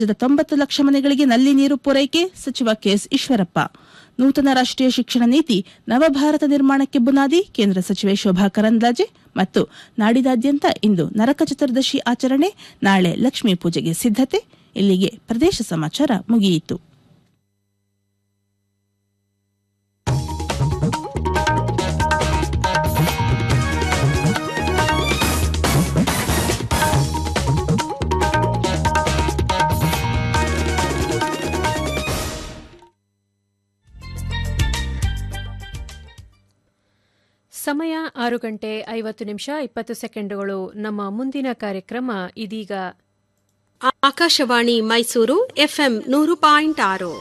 ರಾಜ್ಯದ ತೊಂಬತ್ತು ಲಕ್ಷ ಮನೆಗಳಿಗೆ ನಲ್ಲಿ ನೀರು ಪೂರೈಕೆ ಸಚಿವ ಕೆಎಸ್ ಈಶ್ವರಪ್ಪ ನೂತನ ರಾಷ್ಟ್ರೀಯ ಶಿಕ್ಷಣ ನೀತಿ ನವಭಾರತ ನಿರ್ಮಾಣಕ್ಕೆ ಬುನಾದಿ ಕೇಂದ್ರ ಸಚಿವೆ ಶೋಭಾ ಕರಂದ್ಲಾಜೆ ಮತ್ತು ನಾಡಿದಾದ್ಯಂತ ಇಂದು ನರಕ ಚತುರ್ದಶಿ ಆಚರಣೆ ನಾಳೆ ಲಕ್ಷ್ಮೀ ಪೂಜೆಗೆ ಸಿದ್ಧತೆ ಇಲ್ಲಿಗೆ ಪ್ರದೇಶ ಸಮಾಚಾರ ಮುಗಿಯಿತು ಸಮಯ ಆರು ಗಂಟೆ ಐವತ್ತು ನಿಮಿಷ ಇಪ್ಪತ್ತು ಸೆಕೆಂಡುಗಳು ನಮ್ಮ ಮುಂದಿನ ಕಾರ್ಯಕ್ರಮ ಇದೀಗ ಆಕಾಶವಾಣಿ ಮೈಸೂರು ಎಫ್ಎಂ ನೂರು ಪಾಯಿಂಟ್ ಆರು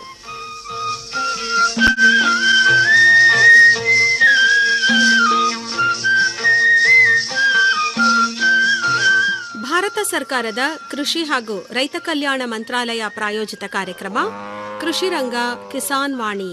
ಭಾರತ ಸರ್ಕಾರದ ಕೃಷಿ ಹಾಗೂ ರೈತ ಕಲ್ಯಾಣ ಮಂತ್ರಾಲಯ ಪ್ರಾಯೋಜಿತ ಕಾರ್ಯಕ್ರಮ ಕೃಷಿ ರಂಗ ಕಿಸಾನ್ ವಾಣಿ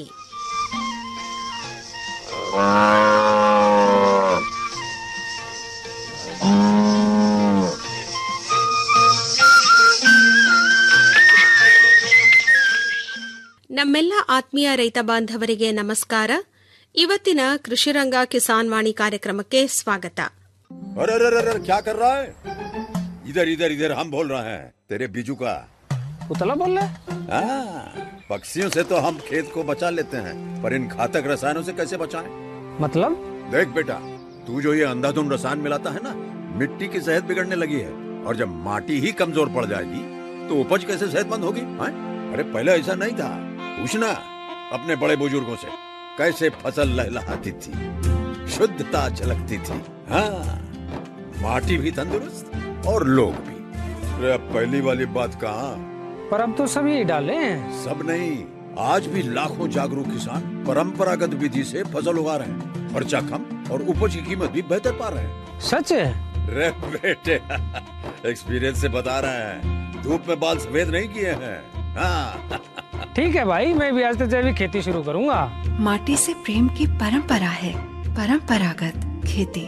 ನಮ್ಮೆಲ್ಲ ಆತ್ಮೀಯ ರೈತ ಬಾಂಧವರಿಗೆ ನಮಸ್ಕಾರ ಇವತ್ತಿನ ಕೃಷಿರಂಗ ಕಿಸಾನ್ ವಾಣಿ ಕಾರ್ಯಕ್ರಮಕ್ಕೆ ಸ್ವಾಗತ अरे अरे अरे अरे, क्या कर रहा है इधर इधर इधर हम बोल रहे हैं तेरे बीजू का उतला बोल रहा है हाँ, पक्षियों से तो हम खेत को बचा लेते हैं पर इन घातक रसायनों से कैसे बचाएं? मतलब देख बेटा तू जो ये अंधाधुंध रसायन मिलाता है ना मिट्टी की सेहत बिगड़ने लगी है और जब माटी ही कमजोर पड़ जाएगी तो उपज कैसे सेहतमंद होगी हाँ? अरे पहले ऐसा नहीं था पूछना अपने बड़े बुजुर्गों से कैसे फसल लहलहाती थी शुद्धता झलकती थी हाँ माटी भी तंदुरुस्त और लोग भी अरे अब पहली वाली बात कहाँ पर अब तो सभी डाले हैं सब नहीं आज भी लाखों जागरूक किसान परंपरागत विधि से फसल उगा रहे हैं खर्चा कम और उपज की कीमत भी बेहतर पा रहे हैं सच है रे बेटे एक्सपीरियंस से बता रहे हैं धूप में बाल सफेद नहीं किए हैं हाँ ठीक है भाई मैं भी आज से जैविक खेती शुरू करूंगा माटी से प्रेम की परंपरा है परंपरागत खेती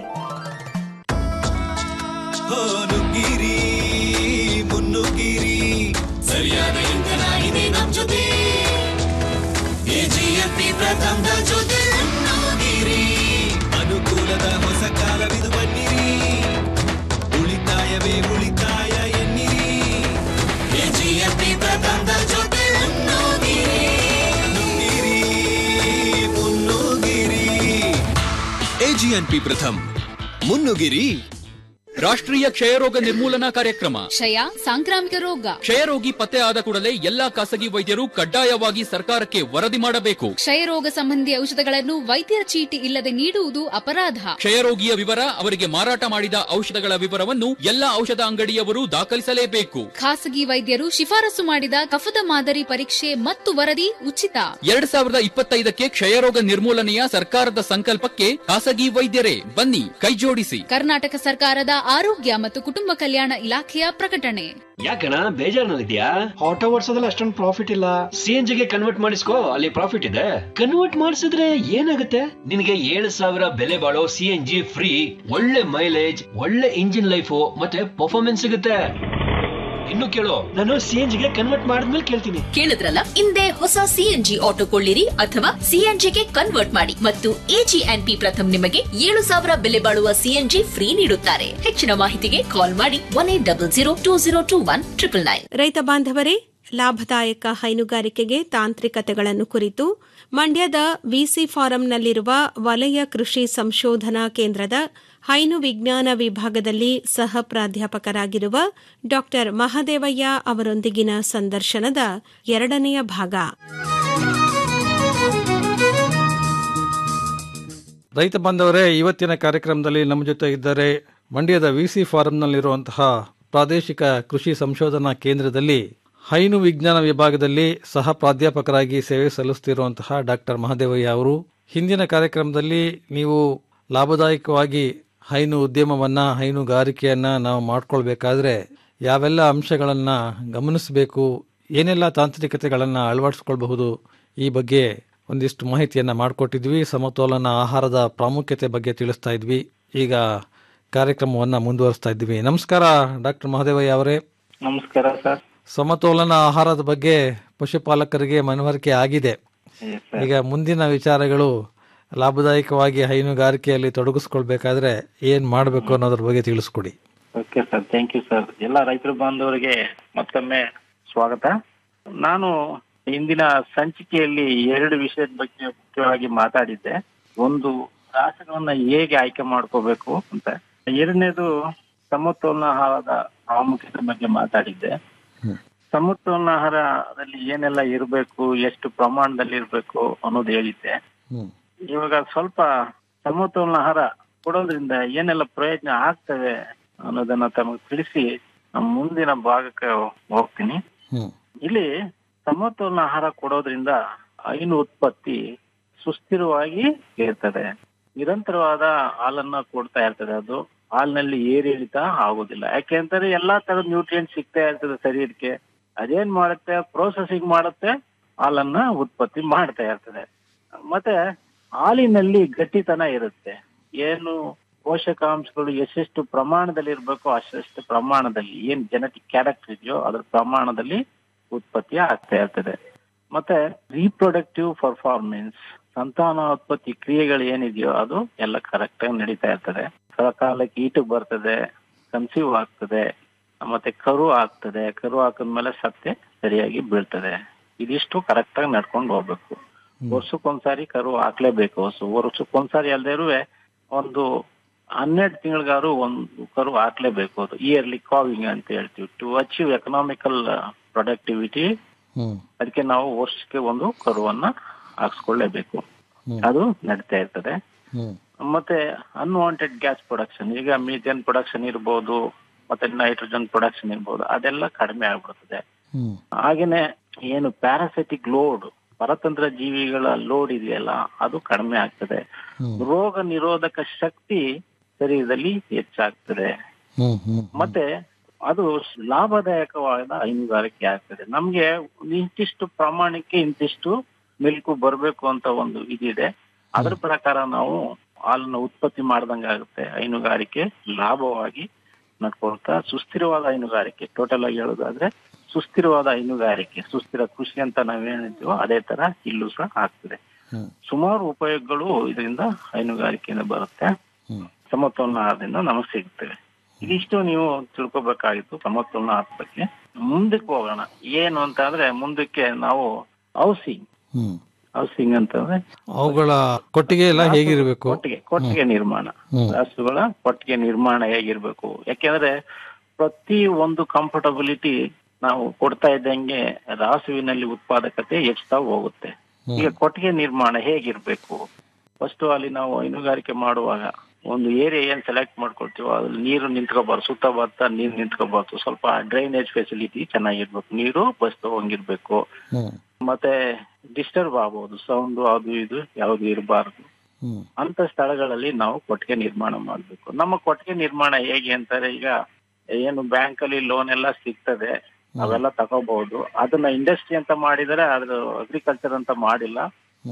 ನುಗ್ಗಿರಿ ಮುನ್ನುಗ್ಗಿರಿ ಸರಿಯಾದ ಇಂಧನ ಇದೆ ನಮ್ ಜೊತೆ ಎಜಿಎಫ್ಪಿ ಪ್ರಥಮದ ಜೊತೆ ಮುನ್ನುಗ್ಗಿರಿ ಅನುಕೂಲದ ಹೊಸ ಕಾಲವಿದು ಬನ್ನಿರಿ ಉಳಿತಾಯವೇ ಉಳಿತಾಯ ಎನ್ನಿರಿ ಎಜಿಎಫ್ಪಿ ಪ್ರಥಮದ ಜೊತೆ ಮುನ್ನುಗ್ಗಿರಿ ನುಗ್ಗಿರಿ ಮುನ್ನುಗ್ಗಿರಿ ಎಜಿಎನ್ಪಿ ಪ್ರಥಮ್ ಮುನ್ನುಗಿರಿ ರಾಷ್ಟ್ರೀಯ ಕ್ಷಯರೋಗ ನಿರ್ಮೂಲನಾ ಕಾರ್ಯಕ್ರಮ ಕ್ಷಯ ಸಾಂಕ್ರಾಮಿಕ ರೋಗ ಕ್ಷಯರೋಗಿ ಪತ್ತೆ ಆದ ಕೂಡಲೇ ಎಲ್ಲಾ ಖಾಸಗಿ ವೈದ್ಯರು ಕಡ್ಡಾಯವಾಗಿ ಸರ್ಕಾರಕ್ಕೆ ವರದಿ ಮಾಡಬೇಕು ಕ್ಷಯರೋಗ ಸಂಬಂಧಿ ಔಷಧಗಳನ್ನು ವೈದ್ಯರ ಚೀಟಿ ಇಲ್ಲದೆ ನೀಡುವುದು ಅಪರಾಧ ಕ್ಷಯರೋಗಿಯ ವಿವರ ಅವರಿಗೆ ಮಾರಾಟ ಮಾಡಿದ ಔಷಧಗಳ ವಿವರವನ್ನು ಎಲ್ಲಾ ಔಷಧ ಅಂಗಡಿಯವರು ದಾಖಲಿಸಲೇಬೇಕು ಖಾಸಗಿ ವೈದ್ಯರು ಶಿಫಾರಸು ಮಾಡಿದ ಕಫದ ಮಾದರಿ ಪರೀಕ್ಷೆ ಮತ್ತು ವರದಿ ಉಚಿತ ಎರಡ್ ಸಾವಿರದ ಇಪ್ಪತ್ತೈದಕ್ಕೆ ಕ್ಷಯರೋಗ ನಿರ್ಮೂಲನೆಯ ಸರ್ಕಾರದ ಸಂಕಲ್ಪಕ್ಕೆ ಖಾಸಗಿ ವೈದ್ಯರೇ ಬನ್ನಿ ಕೈಜೋಡಿಸಿ ಕರ್ನಾಟಕ ಸರ್ಕಾರದ ಆರೋಗ್ಯ ಮತ್ತು ಕುಟುಂಬ ಕಲ್ಯಾಣ ಇಲಾಖೆಯ ಪ್ರಕಟಣೆ ಯಾಕಣ ಬೇಜಾರ್ನಲ್ಲಿದ್ಯಾ ಆಟೋ ಓಡಿಸೋದ್ರಲ್ಲಿ ಅಷ್ಟೊಂದು ಪ್ರಾಫಿಟ್ ಇಲ್ಲ ಸಿ ಎನ್ ಜಿಗೆ ಕನ್ವರ್ಟ್ ಮಾಡಿಸ್ಕೋ ಅಲ್ಲಿ ಪ್ರಾಫಿಟ್ ಇದೆ ಕನ್ವರ್ಟ್ ಮಾಡಿಸಿದ್ರೆ ಏನಾಗುತ್ತೆ ನಿನಗೆ ಏಳು ಸಾವಿರ ಬೆಲೆ ಬಾಳೋ ಸಿ ಎನ್ ಜಿ ಫ್ರೀ ಒಳ್ಳೆ ಮೈಲೇಜ್ ಒಳ್ಳೆ ಇಂಜಿನ್ ಲೈಫು ಮತ್ತೆ ಪರ್ಫಾರ್ಮೆನ್ಸ್ ಸಿಗುತ್ತೆ ಇನ್ನು ಕೇಳು ನಾನು ಸಿ ಎನ್ ಜಿಗೆ ಕನ್ವರ್ಟ್ ಮಾಡಿದ್ಮೇಲೆ ಕೇಳ್ತೀನಿ ಕೇಳಿದ್ರಲ್ಲ ಹಿಂದೆ ಹೊಸ ಸಿಎನ್ಜಿ ಆಟೋ ಕೊಳ್ಳಿರಿ ಅಥವಾ ಸಿಎನ್ಜಿಗೆ ಕನ್ವರ್ಟ್ ಮಾಡಿ ಮತ್ತು ಎಜಿಎನ್ಪಿ ಪ್ರಥಮ್ ನಿಮಗೆ ಏಳು ಸಾವಿರ ಬೆಲೆ ಬಾಳುವ ಸಿಎನ್ಜಿ ಫ್ರೀ ನೀಡುತ್ತಾರೆ ಹೆಚ್ಚಿನ ಮಾಹಿತಿಗೆ ಕಾಲ್ ಮಾಡಿ one eight double zero two zero two one triple nine ರೈತ ಬಾಂಧವರೇ ಲಾಭದಾಯಕ ಹೈನುಗಾರಿಕೆಗೆ ತಾಂತ್ರಿಕತೆಗಳನ್ನು ಕುರಿತು ಮಂಡ್ಯದ ವಿಸಿ ಫಾರಂನಲ್ಲಿರುವ ವಲಯ ಕೃಷಿ ಸಂಶೋಧನಾ ಕೇಂದ್ರದ ಹೈನು ವಿಜ್ಞಾನ ವಿಭಾಗದಲ್ಲಿ ಸಹ ಪ್ರಾಧ್ಯಾಪಕರಾಗಿರುವ ಡಾ ಮಹದೇವಯ್ಯ ಅವರೊಂದಿಗಿನ ಸಂದರ್ಶನದ ಎರಡನೆಯ ಭಾಗ ರೈತ ಬಾಂಧವರೇ ಇವತ್ತಿನ ಕಾರ್ಯಕ್ರಮದಲ್ಲಿ ನಮ್ಮ ಜೊತೆ ಇದ್ದಾರೆ ಮಂಡ್ಯದ ವಿಸಿ ಫಾರಂನಲ್ಲಿರುವಂತಹ ಪ್ರಾದೇಶಿಕ ಕೃಷಿ ಸಂಶೋಧನಾ ಕೇಂದ್ರದಲ್ಲಿ ಹೈನು ವಿಜ್ಞಾನ ವಿಭಾಗದಲ್ಲಿ ಸಹ ಪ್ರಾಧ್ಯಾಪಕರಾಗಿ ಸೇವೆ ಸಲ್ಲಿಸುತ್ತಿರುವಂತಹ ಡಾಕ್ಟರ್ ಮಹದೇವಯ್ಯ ಅವರು ಹಿಂದಿನ ಕಾರ್ಯಕ್ರಮದಲ್ಲಿ ನೀವು ಲಾಭದಾಯಕವಾಗಿ ಹೈನು ಉದ್ಯಮವನ್ನ ಹೈನುಗಾರಿಕೆಯನ್ನ ನಾವು ಮಾಡ್ಕೊಳ್ಬೇಕಾದ್ರೆ ಯಾವೆಲ್ಲ ಅಂಶಗಳನ್ನ ಗಮನಿಸಬೇಕು ಏನೆಲ್ಲ ತಾಂತ್ರಿಕತೆಗಳನ್ನ ಅಳವಡಿಸ್ಕೊಳ್ಬಹುದು ಈ ಬಗ್ಗೆ ಒಂದಿಷ್ಟು ಮಾಹಿತಿಯನ್ನ ಮಾಡಿಕೊಟ್ಟಿದ್ವಿ ಸಮತೋಲನ ಆಹಾರದ ಪ್ರಾಮುಖ್ಯತೆ ಬಗ್ಗೆ ತಿಳಿಸ್ತಾ ಇದ್ವಿ ಈಗ ಕಾರ್ಯಕ್ರಮವನ್ನ ಮುಂದುವರಿಸ್ತಾ ಇದ್ವಿ ನಮಸ್ಕಾರ ಡಾಕ್ಟರ್ ಮಹದೇವಯ್ಯ ಅವರೇ ನಮಸ್ಕಾರ ಸರ್ ಸಮತೋಲನ ಆಹಾರದ ಬಗ್ಗೆ ಪಶುಪಾಲಕರಿಗೆ ಮನವರಿಕೆ ಆಗಿದೆ ಈಗ ಮುಂದಿನ ವಿಚಾರಗಳು ಲಾಭದಾಯಕವಾಗಿ ಹೈನುಗಾರಿಕೆಯಲ್ಲಿ ತೊಡಗಿಸ್ಕೊಳ್ಬೇಕಾದ್ರೆ ಏನ್ ಮಾಡಬೇಕು ಅನ್ನೋದ್ರ ಬಗ್ಗೆ ತಿಳಿಸ್ಕೊಡಿ okay sir thank you sir ಎಲ್ಲ ರೈತರ ಬಾಂಧವರಿಗೆ ಮತ್ತೊಮ್ಮೆ ಸ್ವಾಗತ ನಾನು ಇಂದಿನ ಸಂಚಿಕೆಯಲ್ಲಿ ಎರಡು ವಿಷಯದ ಬಗ್ಗೆ ಮುಖ್ಯವಾಗಿ ಮಾತಾಡಿದ್ದೆ ಒಂದು ರಾಸಗಳನ್ನ ಹೇಗೆ ಆಯ್ಕೆ ಮಾಡ್ಕೋಬೇಕು ಅಂತ ಎರಡನೇದು ಸಮತೋಲನ ಆಹಾರದ ಪ್ರಾಮುಖ್ಯತೆ ಬಗ್ಗೆ ಮಾತಾಡಿದ್ದೆ ಸಮತೋಲನ ಆಹಾರದಲ್ಲಿ ಏನೆಲ್ಲ ಇರಬೇಕು ಎಷ್ಟು ಪ್ರಮಾಣದಲ್ಲಿ ಇರಬೇಕು ಅನ್ನೋದು ಹೇಳಿದ್ದೆ ಇವಾಗ ಸ್ವಲ್ಪ ಸಮತೋಲನ ಆಹಾರ ಕೊಡೋದ್ರಿಂದ ಏನೆಲ್ಲ ಪ್ರಯೋಜನ ಆಗ್ತವೆ ಅನ್ನೋದನ್ನ ತಮಗೆ ತಿಳಿಸಿ ನಮ್ಮ ಮುಂದಿನ ಭಾಗಕ್ಕೆ ಹೋಗ್ತೀನಿ ಇಲ್ಲಿ ಸಮತೋಲನ ಆಹಾರ ಕೊಡೋದ್ರಿಂದ ಹೈನು ಉತ್ಪತ್ತಿ ಸುಸ್ಥಿರವಾಗಿ ಇರ್ತದೆ ನಿರಂತರವಾದ ಹಾಲನ್ನ ಕೊಡ್ತಾ ಇರ್ತದೆ ಅದು ಹಾಲಿನಲ್ಲಿ ಏರಿಳಿತ ಆಗೋದಿಲ್ಲ ಯಾಕೆ ಅಂತಂದ್ರೆ ಎಲ್ಲಾ ತರದ ನ್ಯೂಟ್ರಿಯೆಂಟ್ ಸಿಗ್ತಾ ಇರ್ತದೆ ಶರೀರಕ್ಕೆ ಅದೇನ್ ಮಾಡುತ್ತೆ ಪ್ರೋಸೆಸಿಂಗ್ ಮಾಡುತ್ತೆ ಹಾಲನ್ನ ಉತ್ಪತ್ತಿ ಮಾಡ್ತಾ ಇರ್ತದೆ ಮತ್ತೆ ಹಾಲಿನಲ್ಲಿ ಗಟ್ಟಿತನ ಇರುತ್ತೆ ಏನು ಪೋಷಕಾಂಶಗಳು ಎಷ್ಟೆಷ್ಟು ಪ್ರಮಾಣದಲ್ಲಿ ಇರಬೇಕು ಅಷ್ಟೆಷ್ಟು ಪ್ರಮಾಣದಲ್ಲಿ ಏನ್ ಜೆನೆಟಿಕ್ ಕ್ಯಾರೆಕ್ಟರ್ ಇದೆಯೋ ಅದ್ರ ಪ್ರಮಾಣದಲ್ಲಿ ಉತ್ಪತ್ತಿ ಆಗ್ತಾ ಇರ್ತದೆ ಮತ್ತೆ ರೀಪ್ರೊಡಕ್ಟಿವ್ ಪರ್ಫಾರ್ಮೆನ್ಸ್ ಸಂತಾನೋತ್ಪತ್ತಿ ಕ್ರಿಯೆಗಳು ಏನಿದೆಯೋ ಅದು ಎಲ್ಲ ಕರೆಕ್ಟ್ ಆಗಿ ನಡೀತಾ ಇರ್ತದೆ ಸಕಾಲಕ್ಕೆ ಈಟಕ್ ಬರ್ತದೆ ಕನ್ಸೀವ್ ಆಗ್ತದೆ ಮತ್ತೆ ಕರು ಆಗ್ತದೆ ಕರು ಹಾಕಿದ್ಮೇಲೆ ಸತ್ಯ ಸರಿಯಾಗಿ ಬೀಳ್ತದೆ ಇದಿಷ್ಟು ಕರೆಕ್ಟ್ ಆಗಿ ನಡ್ಕೊಂಡು ಹೋಗ್ಬೇಕು ವರ್ಷಕ್ಕೊಂದ್ಸಾರಿ ಕರು ಹಾಕ್ಲೇಬೇಕು ಹಸು ವರ್ಷಕ್ಕೊಂದ್ಸಾರಿ ಅಲ್ದೇ ಇರುವೆ ಒಂದು ಹನ್ನೆರಡು ತಿಂಗಳಿಗಾರು ಒಂದು ಕರು ಹಾಕ್ಲೇಬೇಕು ಅದು ಇಯರ್ಲಿ ಕಾವಿಂಗ್ ಅಂತ ಹೇಳ್ತೀವಿ ಟು ಅಚೀವ್ ಎಕನಾಮಿಕಲ್ ಪ್ರೊಡಕ್ಟಿವಿಟಿ ಅದಕ್ಕೆ ನಾವು ವರ್ಷಕ್ಕೆ ಒಂದು ಕರುವನ್ನ ಹಾಕ್ಸ್ಕೊಳ್ಳೇಬೇಕು ಅದು ನಡೀತಾ ಇರ್ತದೆ ಮತ್ತೆ ಅನ್ವಾಂಟೆಡ್ ಗ್ಯಾಸ್ ಪ್ರೊಡಕ್ಷನ್ ಈಗ ಮೀಥೇನ್ ಪ್ರೊಡಕ್ಷನ್ ಇರ್ಬೋದು ಮತ್ತೆ ನೈಟ್ರೋಜನ್ ಪ್ರೊಡಕ್ಷನ್ ಇರ್ಬೋದು ಅದೆಲ್ಲ ಕಡಿಮೆ ಆಗ್ಬಿಡ್ತದೆ ಹಾಗೇನೆ ಏನು ಪ್ಯಾರಾಸೈಟಿಕ್ ಲೋಡ್ ಪರತಂತ್ರ ಜೀವಿಗಳ ಲೋಡ್ ಇದೆಯಲ್ಲ ಅದು ಕಡಿಮೆ ಆಗ್ತದೆ ರೋಗ ನಿರೋಧಕ ಶಕ್ತಿ ಶರೀರದಲ್ಲಿ ಹೆಚ್ಚಾಗ್ತದೆ ಮತ್ತೆ ಅದು ಲಾಭದಾಯಕವಾದ ಹೈನುಗಾರಿಕೆ ಆಗ್ತದೆ ನಮ್ಗೆ ಇಂತಿಷ್ಟು ಪ್ರಮಾಣಕ್ಕೆ ಇಂತಿಷ್ಟು ಮಿಲ್ಕು ಬರಬೇಕು ಅಂತ ಒಂದು ಇದಿದೆ ಅದ್ರ ಪ್ರಕಾರ ನಾವು ಹಾಲನ್ನ ಉತ್ಪತ್ತಿ ಮಾಡ್ದಂಗ ಆಗುತ್ತೆ ಹೈನುಗಾರಿಕೆ ಲಾಭವಾಗಿ ನಡ್ಕೊಳ್ತಾ ಸುಸ್ಥಿರವಾದ ಹೈನುಗಾರಿಕೆ ಟೋಟಲ್ ಆಗಿ ಹೇಳೋದಾದ್ರೆ ಸುಸ್ಥಿರವಾದ ಹೈನುಗಾರಿಕೆ ಸುಸ್ಥಿರ ಕೃಷಿ ಅಂತ ನಾವೇನಿದ್ವೋ ಅದೇ ತರ ಇಲ್ಲೂ ಸಹ ಆಗ್ತದೆ ಸುಮಾರು ಉಪಯೋಗಗಳು ಇದರಿಂದ ಹೈನುಗಾರಿಕೆಯಿಂದ ಬರುತ್ತೆ ಸಮತೋಲನ ಆಹಾರದಿಂದ ನಮಗೆ ಸಿಗ್ತವೆ ಇದಿಷ್ಟು ನೀವು ತಿಳ್ಕೊಬೇಕಾಗಿತ್ತು ಸಮತೋಲನ ಆಹಾರದ ಬಗ್ಗೆ ಮುಂದಕ್ಕೆ ಹೋಗೋಣ ಏನು ಅಂತ ಅಂದ್ರೆ ಮುಂದಕ್ಕೆ ನಾವು ಹೌಸಿಂಗ್ ಹೌಸಿಂಗ್ ಅಂತಂದ್ರೆ ಅವುಗಳ ಕೊಟ್ಟಿಗೆ ಎಲ್ಲ ಹೇಗಿರ್ಬೇಕು ಕೊಟ್ಟಿಗೆ ಕೊಟ್ಟಿಗೆ ನಿರ್ಮಾಣ ರಾಸುಗಳ ಕೊಟ್ಟಿಗೆ ನಿರ್ಮಾಣ ಹೇಗಿರ್ಬೇಕು ಯಾಕೆಂದ್ರೆ ಪ್ರತಿ ಒಂದು ಕಂಫರ್ಟಬಿಲಿಟಿ ನಾವು ಕೊಡ್ತಾ ಇದ್ದಂಗೆ ರಾಸುವಿನಲ್ಲಿ ಉತ್ಪಾದಕತೆ ಹೆಚ್ಚುತ್ತಾ ಹೋಗುತ್ತೆ ಈಗ ಕೊಟ್ಟಿಗೆ ನಿರ್ಮಾಣ ಹೇಗಿರ್ಬೇಕು ಫಸ್ಟ್ ಅಲ್ಲಿ ನಾವು ಹೈನುಗಾರಿಕೆ ಮಾಡುವಾಗ ಒಂದು ಏರಿಯಾ ಏನ್ ಸೆಲೆಕ್ಟ್ ಮಾಡ್ಕೊಳ್ತೀವೋ ಅದ್ರಲ್ಲಿ ನೀರು ನಿಂತ್ಕೋಬಾರ್ದು ಸುತ್ತ ಬರ್ತಾ ನೀರು ನಿಂತ್ಕೋಬಾರ್ದು ಸ್ವಲ್ಪ ಡ್ರೈನೇಜ್ ಫೆಸಿಲಿಟಿ ಚೆನ್ನಾಗಿರ್ಬೇಕು ನೀರು ಬಸ್ ಹೋಗಿರ್ಬೇಕು ಮತ್ತೆ ಡಿಸ್ಟರ್ಬ್ ಆಗ್ಬೋದು ಸೌಂಡ್ ಅದು ಇದು ಯಾವ್ದು ಇರಬಾರ್ದು ಅಂತ ಸ್ಥಳಗಳಲ್ಲಿ ನಾವು ಕೊಟ್ಟಿಗೆ ನಿರ್ಮಾಣ ಮಾಡ್ಬೇಕು ನಮ್ಮ ಕೊಟ್ಟಿಗೆ ನಿರ್ಮಾಣ ಹೇಗೆ ಅಂತಾರೆ ಈಗ ಏನು ಬ್ಯಾಂಕ್ ಅಲ್ಲಿ ಲೋನ್ ಎಲ್ಲ ಸಿಗ್ತದೆ ಅವೆಲ್ಲ ತಗೋಬಹುದು ಅದನ್ನ ಇಂಡಸ್ಟ್ರಿ ಅಂತ ಮಾಡಿದರೆ ಅದು ಅಗ್ರಿಕಲ್ಚರ್ ಅಂತ ಮಾಡಿಲ್ಲ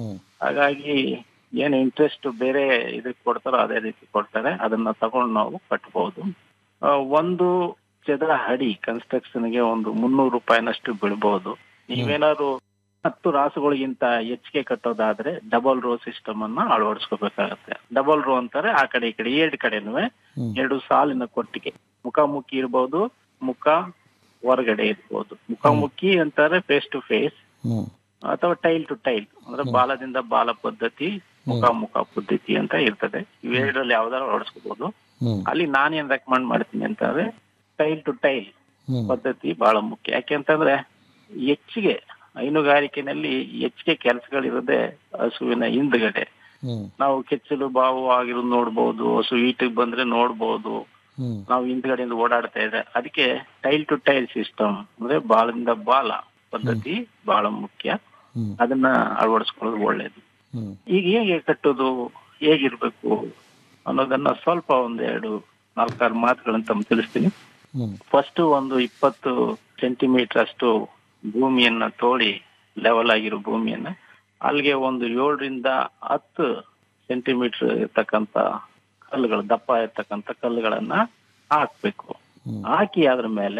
ಹಾಗಾಗಿ ಏನು ಇಂಟ್ರೆಸ್ಟ್ ಬೇರೆ ಇದಕ್ಕೆ ಕೊಡ್ತಾರೋ ಅದೇ ರೀತಿ ಕೊಡ್ತಾರೆ ಅದನ್ನ ತಗೊಂಡು ನಾವು ಕಟ್ಬಹುದು ಆ, ಒಂದು ಚದರ ಅಡಿ ಕನ್ಸ್ಟ್ರಕ್ಷನ್ ಗೆ ಒಂದು ಮುನ್ನೂರು ರೂಪಾಯಿನಷ್ಟು ಬೀಳ್ಬಹುದು ನೀವೇನಾದ್ರು ಹತ್ತು ರಾಸುಗಳಿಗಿಂತ ಹೆಚ್ಚಿಗೆ ಕಟ್ಟೋದಾದ್ರೆ ಡಬಲ್ ರೋ ಸಿಸ್ಟಮ್ ಅನ್ನ ಅಳವಡಿಸ್ಕೋಬೇಕಾಗತ್ತೆ ಡಬಲ್ ರೋ ಅಂತಾರೆ ಆ ಕಡೆ ಈ ಕಡೆ ಎರಡು ಕಡೆನೂ ಎರಡು ಸಾಲಿನ ಕೊಟ್ಟಿಗೆ ಮುಖಾಮುಖಿ ಇರ್ಬೋದು ಮುಖ ಹೊರಗಡೆ ಇರ್ಬೋದು ಮುಖಾಮುಖಿ ಅಂತಾರೆ ಫೇಸ್ ಟು ಫೇಸ್ ಅಥವಾ ಟೈಲ್ ಟು ಟೈಲ್ ಅಂದ್ರೆ ಬಾಲದಿಂದ ಬಾಲ ಪದ್ಧತಿ ಮುಖಾಮುಖ ಪದ್ಧತಿ ಅಂತ ಇರ್ತದೆ ಇವೆರಡರಲ್ಲಿ ಯಾವ್ದಾರು ಅಳವಡಿಸ್ಕೋಬಹುದು ಅಲ್ಲಿ ನಾನೇನ್ ರೆಕಮೆಂಡ್ ಮಾಡ್ತೀನಿ ಅಂತಂದ್ರೆ ಟೈಲ್ ಟು ಟೈಲ್ ಪದ್ಧತಿ ಬಹಳ ಮುಖ್ಯ ಯಾಕೆಂತಂದ್ರೆ ಹೆಚ್ಚಿಗೆ ಹೈನುಗಾರಿಕೆನಲ್ಲಿ ಹೆಚ್ಚಿಗೆ ಕೆಲಸಗಳಿರೋದೇ ಹಸುವಿನ ಹಿಂದ್ಗಡೆ ನಾವು ಕೆಚ್ಚಲು ಬಾವು ಆಗಿರೋದು ನೋಡ್ಬೋದು ಹಸು ಈಟಿಗೆ ಬಂದ್ರೆ ನೋಡ್ಬೋದು ನಾವು ಹಿಂದ್ಗಡೆಯಿಂದ ಓಡಾಡ್ತಾ ಇದ್ರೆ ಅದಕ್ಕೆ ಟೈಲ್ ಟು ಟೈಲ್ ಸಿಸ್ಟಮ್ ಅಂದ್ರೆ ಬಾಲದಿಂದ ಬಾಲ ಪದ್ಧತಿ ಬಹಳ ಮುಖ್ಯ ಅದನ್ನ ಅಳವಡಿಸ್ಕೊಳ್ಳೋದು ಒಳ್ಳೇದು ಈಗ ಹೇಗೆ ಕಟ್ಟೋದು ಹೇಗಿರ್ಬೇಕು ಅನ್ನೋದನ್ನ ಸ್ವಲ್ಪ ಒಂದೆರಡು ನಾಲ್ಕಾರು ಮಾತುಗಳನ್ನ ತಮ್ಮ ತಿಳಿಸ್ತೀನಿ ಫಸ್ಟ್ ಒಂದು ಇಪ್ಪತ್ತು ಸೆಂಟಿಮೀಟರ್ ಅಷ್ಟು ಭೂಮಿಯನ್ನ ತೋಡಿ ಲೆವೆಲ್ ಆಗಿರೋ ಭೂಮಿಯನ್ನ ಅಲ್ಲಿಗೆ ಒಂದು ಏಳರಿಂದ ಹತ್ತು ಸೆಂಟಿಮೀಟರ್ ಇರ್ತಕ್ಕಂತ ಕಲ್ಲುಗಳು ದಪ್ಪ ಇರ್ತಕ್ಕಂತ ಕಲ್ಲುಗಳನ್ನ ಹಾಕ್ಬೇಕು ಹಾಕಿ ಅದ್ರ ಮೇಲೆ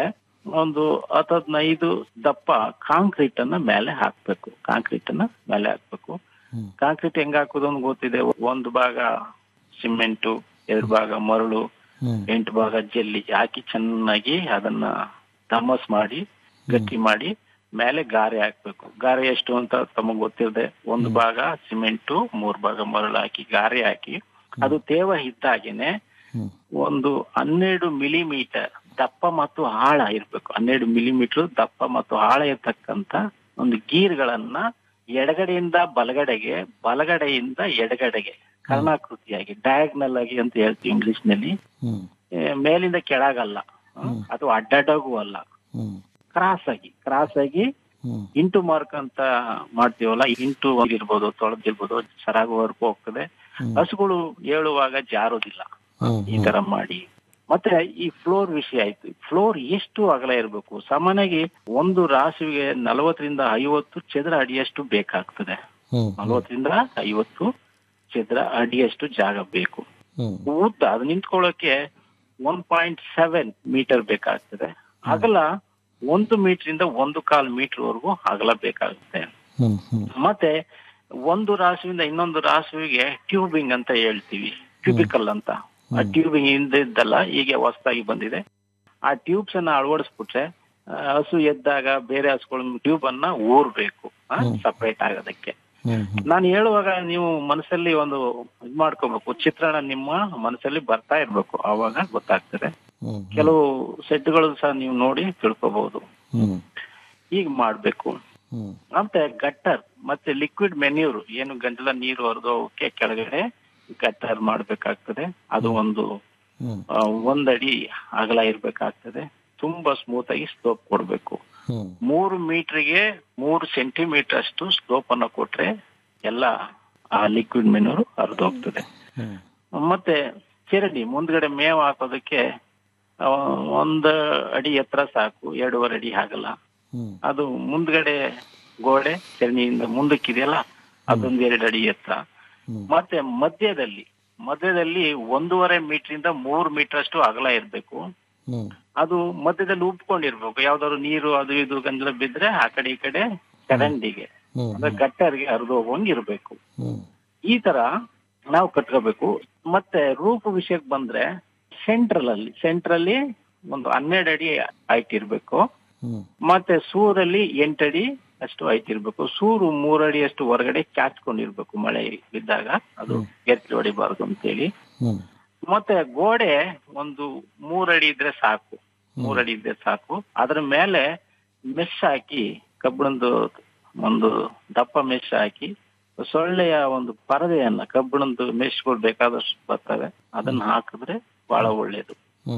ಒಂದು ಹತ್ತು ಹದಿನೈದು ದಪ್ಪ ಕಾಂಕ್ರೀಟ್ ಅನ್ನ ಮೇಲೆ ಹಾಕ್ಬೇಕು ಕಾಂಕ್ರೀಟ್ ಅನ್ನ ಮೇಲೆ ಹಾಕ್ಬೇಕು ಕಾಂಕ್ರೀಟ್ ಹೆಂಗ್ ಹಾಕೋದು ಅಂತ ಗೊತ್ತಿದೆ ಒಂದು ಭಾಗ ಸಿಮೆಂಟು ಎರಡು ಭಾಗ ಮರಳು ಎಂಟು ಭಾಗ ಜಲ್ಲಿ ಹಾಕಿ ಚೆನ್ನಾಗಿ ಅದನ್ನ ತಮಸ್ ಮಾಡಿ ಗಟ್ಟಿ ಮಾಡಿ ಮೇಲೆ ಗಾರೆ ಹಾಕ್ಬೇಕು ಗಾರೆ ಎಷ್ಟು ಅಂತ ತಮಗ್ ಗೊತ್ತಿರದೆ ಒಂದು ಭಾಗ ಸಿಮೆಂಟು ಮೂರ್ ಭಾಗ ಮರಳು ಹಾಕಿ ಗಾರೆ ಹಾಕಿ ಅದು ತೇವ ಇದ್ದಾಗೇನೆ ಒಂದು ಹನ್ನೆರಡು ಮಿಲಿಮೀಟರ್ ದಪ್ಪ ಮತ್ತು ಆಳ ಇರ್ಬೇಕು ಹನ್ನೆರಡು ಮಿಲಿಮೀಟರ್ ದಪ್ಪ ಮತ್ತು ಆಳ ಇರ್ತಕ್ಕಂತ ಒಂದು ಗೀರ್ಗಳನ್ನ ಎಡಗಡೆಯಿಂದ ಬಲಗಡೆಗೆ ಬಲಗಡೆಯಿಂದ ಎಡಗಡೆಗೆ ಕರ್ಣಾಕೃತಿಯಾಗಿ ಡಯಾಗ್ನಲ್ ಆಗಿ ಅಂತ ಹೇಳ್ತೀವಿ ಇಂಗ್ಲಿಷ್ ನಲ್ಲಿ ಏ, ಮೇಲಿಂದ ಕೆಳಗಲ್ಲ ಹ್ಮ್, ಅಥವಾ ಅಡ್ಡಡ್ಡಗೂ ಅಲ್ಲ ಕ್ರಾಸ್ ಆಗಿ ಕ್ರಾಸ್ ಆಗಿ ಇಂಟು ಮಾರ್ಕ್ ಅಂತ ಮಾಡ್ತೀವಲ್ಲ ಇಂಟು ಇರ್ಬೋದು ತೊಳೆದಿರ್ಬೋದು ಸರಾಗುವವರೆಗೂ ಹೋಗ್ತದೆ ಹಸುಗಳು ಏಳುವಾಗ ಜಾರೋದಿಲ್ಲ ಈ ತರ ಮಾಡಿ ಮತ್ತೆ ಈ ಫ್ಲೋರ್ ವಿಷಯ ಆಯ್ತು ಫ್ಲೋರ್ ಎಷ್ಟು ಅಗಲ ಇರಬೇಕು ಸಾಮಾನ್ಯವಾಗಿ ಒಂದು ರಾಸುವಿಗೆ ನಲವತ್ತರಿಂದ ಐವತ್ತು ಚದರ ಅಡಿಯಷ್ಟು ಬೇಕಾಗ್ತದೆ ನಲವತ್ತರಿಂದ ಐವತ್ತು ಚದರ ಅಡಿಯಷ್ಟು ಜಾಗ ಬೇಕು ಉದ್ದ ಅದು ನಿಂತ್ಕೊಳ್ಳೋಕೆ ಒನ್ ಪಾಯಿಂಟ್ ಸೆವೆನ್ ಮೀಟರ್ ಬೇಕಾಗ್ತದೆ ಅಗಲ ಒಂದು ಮೀಟರ್ ಇಂದ ಒಂದು ಕಾಲ್ ಮೀಟರ್ ವರೆಗೂ ಅಗಲ ಬೇಕಾಗುತ್ತೆ ಮತ್ತೆ ಒಂದು ರಾಸುವಿಂದ ಇನ್ನೊಂದು ರಾಸುವಿಗೆ ಟ್ಯೂಬಿಂಗ್ ಅಂತ ಹೇಳ್ತೀವಿ ಟ್ಯೂಬಿಕಲ್ ಅಂತ ಆ ಟ್ಯೂಬಿಂಗ್ ಹಿಂದಿದ್ದಲ್ಲ ಈಗ ಹೊಸದಾಗಿ ಬಂದಿದೆ ಆ ಟ್ಯೂಬ್ಸ್ ಅನ್ನ ಅಳವಡಿಸ್ಬಿಟ್ರೆ ಆ, ಹಸು ಎದ್ದಾಗ ಬೇರೆ ಹಸುಗಳ ಟ್ಯೂಬ್ ಅನ್ನ ಊರ್ಬೇಕು ಸಪರೇಟ್ ಆಗೋದಕ್ಕೆ ನಾನು ಹೇಳುವಾಗ ನೀವು ಮನಸ್ಸಲ್ಲಿ ಒಂದು ಇದ್ ಮಾಡ್ಕೋಬೇಕು ಚಿತ್ರಣ ನಿಮ್ಮ ಮನಸ್ಸಲ್ಲಿ ಬರ್ತಾ ಇರ್ಬೇಕು ಆವಾಗ ಗೊತ್ತಾಗ್ತದೆ ಕೆಲವು ಸೆಟ್ಗಳು ಸಹ ನೀವು ನೋಡಿ ತಿಳ್ಕೋಬಹುದು ಈಗ ಮಾಡ್ಬೇಕು ಮತ್ತೆ ಗಟ್ಟರ್ ಮತ್ತೆ ಲಿಕ್ವಿಡ್ ಮೆನ್ಯೂರ್ ಏನು ಗಂಟಲ ನೀರು ಹರಿದೋಕೆ ಕೆಳಗಡೆ ಗಟ್ಟರ್ ಮಾಡ್ಬೇಕಾಗ್ತದೆ ಅದು ಒಂದು ಆ, ಒಂದಡಿ ಅಗಲ ಇರ್ಬೇಕಾಗ್ತದೆ ತುಂಬಾ ಸ್ಮೂತ್ ಆಗಿ ಸ್ಲೋಪ್ ಕೊಡ್ಬೇಕು ಮೂರು ಮೀಟರ್ಗೆ ಮೂರು ಸೆಂಟಿಮೀಟರ್ ಅಷ್ಟು ಸ್ಲೋಪ್ ಅನ್ನ ಕೊಟ್ರೆ ಎಲ್ಲ ಆ ಲಿಕ್ವಿಡ್ ಮೆನ್ಯೂರ್ ಹರಿದೋಗ್ತದೆ ಮತ್ತೆ ಚಿರಡಿ ಮುಂದ್ಗಡೆ ಮೇವು ಹಾಕೋದಕ್ಕೆ ಆ, ಒಂದ್ ಅಡಿ ಎತ್ತರ ಸಾಕು ಎರಡೂವರೆ ಅಡಿ ಆಗಲ್ಲ ಅದು ಮುಂದ್ಗಡೆ ಗೋಡೆ ಚರಣಿಯಿಂದ ಮುಂದಕ್ಕಿದೆಯಲ್ಲ ಅದೊಂದ್ ಎರಡು ಅಡಿ ಎತ್ತರ ಮತ್ತೆ ಮಧ್ಯದಲ್ಲಿ ಮಧ್ಯದಲ್ಲಿ ಒಂದೂವರೆ ಮೀಟರ್ ಇಂದ ಮೂರು ಮೀಟರ್ ಅಷ್ಟು ಅಗಲ ಇರ್ಬೇಕು ಅದು ಮಧ್ಯದಲ್ಲಿ ಉಬ್ಕೊಂಡಿರ್ಬೇಕು ಯಾವ್ದಾದ್ರು ನೀರು ಅದು ಇದು ಗಂಜಲ ಬಿದ್ರೆ ಆ ಕಡೆ ಈ ಕಡೆ ಚರಂಡಿಗೆ ಅಂದ್ರೆ ಗಟ್ಟರ್ಗೆ ಹರಿದು ಹೋಗುವಂಗ್ ಇರ್ಬೇಕು ಈ ತರ ನಾವು ಕಟ್ಕೋಬೇಕು ಮತ್ತೆ ರೂಪು ವಿಷಯಕ್ಕೆ ಬಂದ್ರೆ ಸೆಂಟ್ರಲ್ ಅಲ್ಲಿ ಸೆಂಟ್ರಲ್ಲಿ ಒಂದು ಹನ್ನೆರಡು ಅಡಿ ಹೈಟ್ ಇರ್ಬೇಕು ಮತ್ತೆ ಸೂರಲ್ಲಿ ಎಂಟಡಿ ಅಷ್ಟು ಹೈಟ್ ಇರ್ಬೇಕು ಸೂರು ಮೂರಡಿ ಅಷ್ಟು ಹೊರಗಡೆ ಚಾಚ್ಕೊಂಡಿರ್ಬೇಕು ಮಳೆ ಬಿದ್ದಾಗ ಅದು ಎತ್ತಿ ಹೊಡಿಬಾರ್ದು ಅಂತೇಳಿ ಮತ್ತೆ ಗೋಡೆ ಒಂದು ಮೂರಡಿ ಇದ್ರೆ ಸಾಕು ಮೂರಡಿ ಇದ್ರೆ ಸಾಕು ಅದ್ರ ಮೇಲೆ ಮೆಶ್ ಹಾಕಿ ಕಬ್ಬಿಣದ್ದು ಒಂದು ದಪ್ಪ ಮೆಶ್ ಹಾಕಿ ಸೊಳ್ಳೆಯ ಒಂದು ಪರದೆಯನ್ನ ಕಬ್ಬಿಣದ್ದು ಮೆಶ್ಗಳು ಬೇಕಾದಷ್ಟು ಬರ್ತವೆ ಅದನ್ನ ಹಾಕಿದ್ರೆ ಬಹಳ ಒಳ್ಳೇದು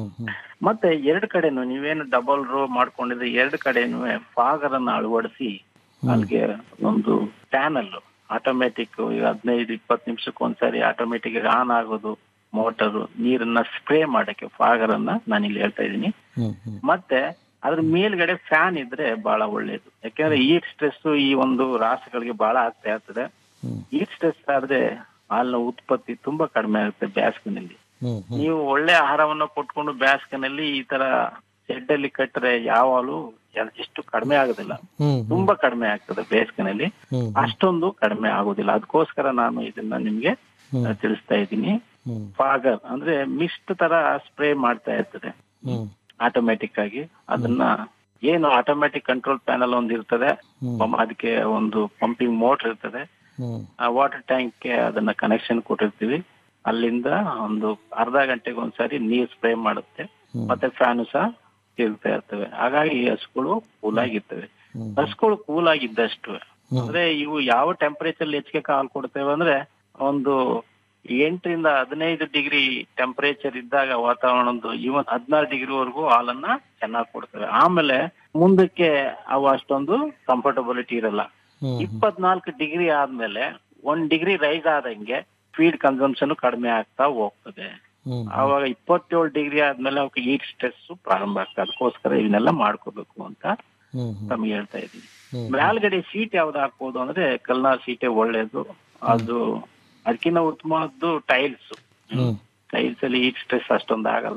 ಮತ್ತೆ ಎರಡು ಕಡೆನು ನೀವೇನು ಡಬಲ್ ರೋ ಮಾಡ್ಕೊಂಡಿದ್ರೆ ಎರಡು ಕಡೆನು ಫಾಗರ್ ಅನ್ನ ಅಳವಡಿಸಿ ಅಲ್ಲಿಗೆ ಒಂದು ಪ್ಯಾನಲ್ ಆಟೋಮೆಟಿಕ್ ಹದಿನೈದು ಇಪ್ಪತ್ತು ನಿಮಿಷಕ್ಕೆ ಒಂದ್ಸರಿ ಆಟೋಮೆಟಿಕ್ ಆನ್ ಆಗೋದು ಮೋಟರ್ ನೀರನ್ನ ಸ್ಪ್ರೇ ಮಾಡಕ್ಕೆ ಫಾಗರ್ ಅನ್ನ ನಾನು ಇಲ್ಲಿ ಹೇಳ್ತಾ ಇದ್ದೀನಿ ಮತ್ತೆ ಅದ್ರ ಮೇಲ್ಗಡೆ ಫ್ಯಾನ್ ಇದ್ರೆ ಬಹಳ ಒಳ್ಳೇದು ಯಾಕೆಂದ್ರೆ ಹೀಟ್ ಸ್ಟ್ರೆಸ್ ಈ ಒಂದು ರಾಸುಗಳಿಗೆ ಬಹಳ ಆಗ್ತಾ ಇರ್ತದೆ ಹೀಟ್ ಸ್ಟ್ರೆಸ್ ಆದ್ರೆ ಹಾಲಿನ ಉತ್ಪತ್ತಿ ತುಂಬಾ ಕಡಿಮೆ ಆಗುತ್ತೆ ಬೇಸಿಗೆನಲ್ಲಿ ನೀವು ಒಳ್ಳೆ ಆಹಾರವನ್ನ ಕೊಟ್ಕೊಂಡು ಬೇಸಿಗೆನಲ್ಲಿ ಈ ತರ ಶೆಡ್ ಅಲ್ಲಿ ಕಟ್ಟರೆ ಯಾವ ಹಾಲು ಎಲ್- ಎಷ್ಟು ಕಡಿಮೆ ಆಗೋದಿಲ್ಲ ತುಂಬಾ ಕಡಿಮೆ ಆಗ್ತದೆ ಬೇಸಿಗೆನಲ್ಲಿ ಅಷ್ಟೊಂದು ಕಡಿಮೆ ಆಗೋದಿಲ್ಲ ಅದಕ್ಕೋಸ್ಕರ ನಾನು ಇದನ್ನ ನಿಮ್ಗೆ ಆ, ತಿಳಿಸ್ತಾ ಇದ್ದೀನಿ ಫಾಗರ್ ಅಂದ್ರೆ ಮಿಸ್ಟ್ ತರ ಸ್ಪ್ರೇ ಮಾಡ್ತಾ ಇರ್ತದೆ ಆಟೋಮೆಟಿಕ್ ಆಗಿ ಅದನ್ನ ಏನು ಆಟೋಮೆಟಿಕ್ ಕಂಟ್ರೋಲ್ ಪ್ಯಾನಲ್ ಒಂದು ಇರ್ತದೆ ಪಂ- ಅದಕ್ಕೆ ಒಂದು ಪಂಪಿಂಗ್ ಮೋಟರ್ ಇರ್ತದೆ ಆ ವಾಟರ್ ಟ್ಯಾಂಕ್ ಅದನ್ನ ಕನೆಕ್ಷನ್ ಕೊಟ್ಟಿರ್ತೀವಿ ಅಲ್ಲಿಂದ ಒಂದು ಅರ್ಧ ಗಂಟೆಗೆ ಒಂದ್ಸರಿ ನೀರ್ ಸ್ಪ್ರೇ ಮಾಡುತ್ತೆ ಮತ್ತೆ ಫ್ಯಾನ್ ಸಹ ತಿರುಗ್ತಾ ಇರ್ತವೆ ಹಾಗಾಗಿ ಈ ಹಸುಗಳು ಕೂಲ್ ಆಗಿರ್ತವೆ ಹಸುಗಳು ಕೂಲ್ ಆಗಿದ್ದಷ್ಟು ಅಂದ್ರೆ ಇವು ಯಾವ ಟೆಂಪರೇಚರ್ ಹೆಚ್ಚಿಗೆ ಹಾಲು ಕೊಡ್ತೇವೆ ಅಂದ್ರೆ ಒಂದು ಎಂಟರಿಂದ ಹದಿನೈದು ಡಿಗ್ರಿ ಟೆಂಪರೇಚರ್ ಇದ್ದಾಗ ವಾತಾವರಣದ್ದು ಇವನ್ ಹದಿನಾರು ಡಿಗ್ರಿ ವರೆಗೂ ಹಾಲನ್ನ ಚೆನ್ನಾಗಿ ಕೊಡ್ತವೆ ಆಮೇಲೆ ಮುಂದಕ್ಕೆ ಅವು ಅಷ್ಟೊಂದು ಕಂಫರ್ಟಬಿಲಿಟಿ ಇರಲ್ಲ ಇಪ್ಪತ್ನಾಲ್ಕು ಡಿಗ್ರಿ ಆದ್ಮೇಲೆ ಒಂದ್ ಡಿಗ್ರಿ ರೈಸ್ ಆದಂಗೆ ಫೀಡ್ ಕನ್ಸಂಪ್ಷನ್ ಕಡಿಮೆ ಆಗ್ತಾ ಹೋಗ್ತದೆ ಆವಾಗ ಇಪ್ಪತ್ತೇಳು ಡಿಗ್ರಿ ಆದ್ಮೇಲೆ ಅವಕ್ಕೆ ಹೀಟ್ ಸ್ಟ್ರೆಸ್ ಪ್ರಾರಂಭ ಆಗ್ತದೆ ಅದಕ್ಕೋಸ್ಕರ ಇವನ್ನೆಲ್ಲ ಮಾಡ್ಕೋಬೇಕು ಅಂತ ತಮಗೆ ಹೇಳ್ತಾ ಇದ್ದೀನಿ ಮೇಲ್ಗಡೆ ಸೀಟ್ ಯಾವ್ದು ಹಾಕ್ಬೋದು ಅಂದ್ರೆ ಕಲ್ನಾರ್ ಸೀಟೆ ಒಳ್ಳೇದು ಅದು ಅದಕ್ಕಿಂತ ಉತ್ತಮವಾದ್ದು ಟೈಲ್ಸ್ ಟೈಲ್ಸ್ ಅಲ್ಲಿ ಹೀಟ್ ಸ್ಟ್ರೆಸ್ ಅಷ್ಟೊಂದು ಆಗಲ್ಲ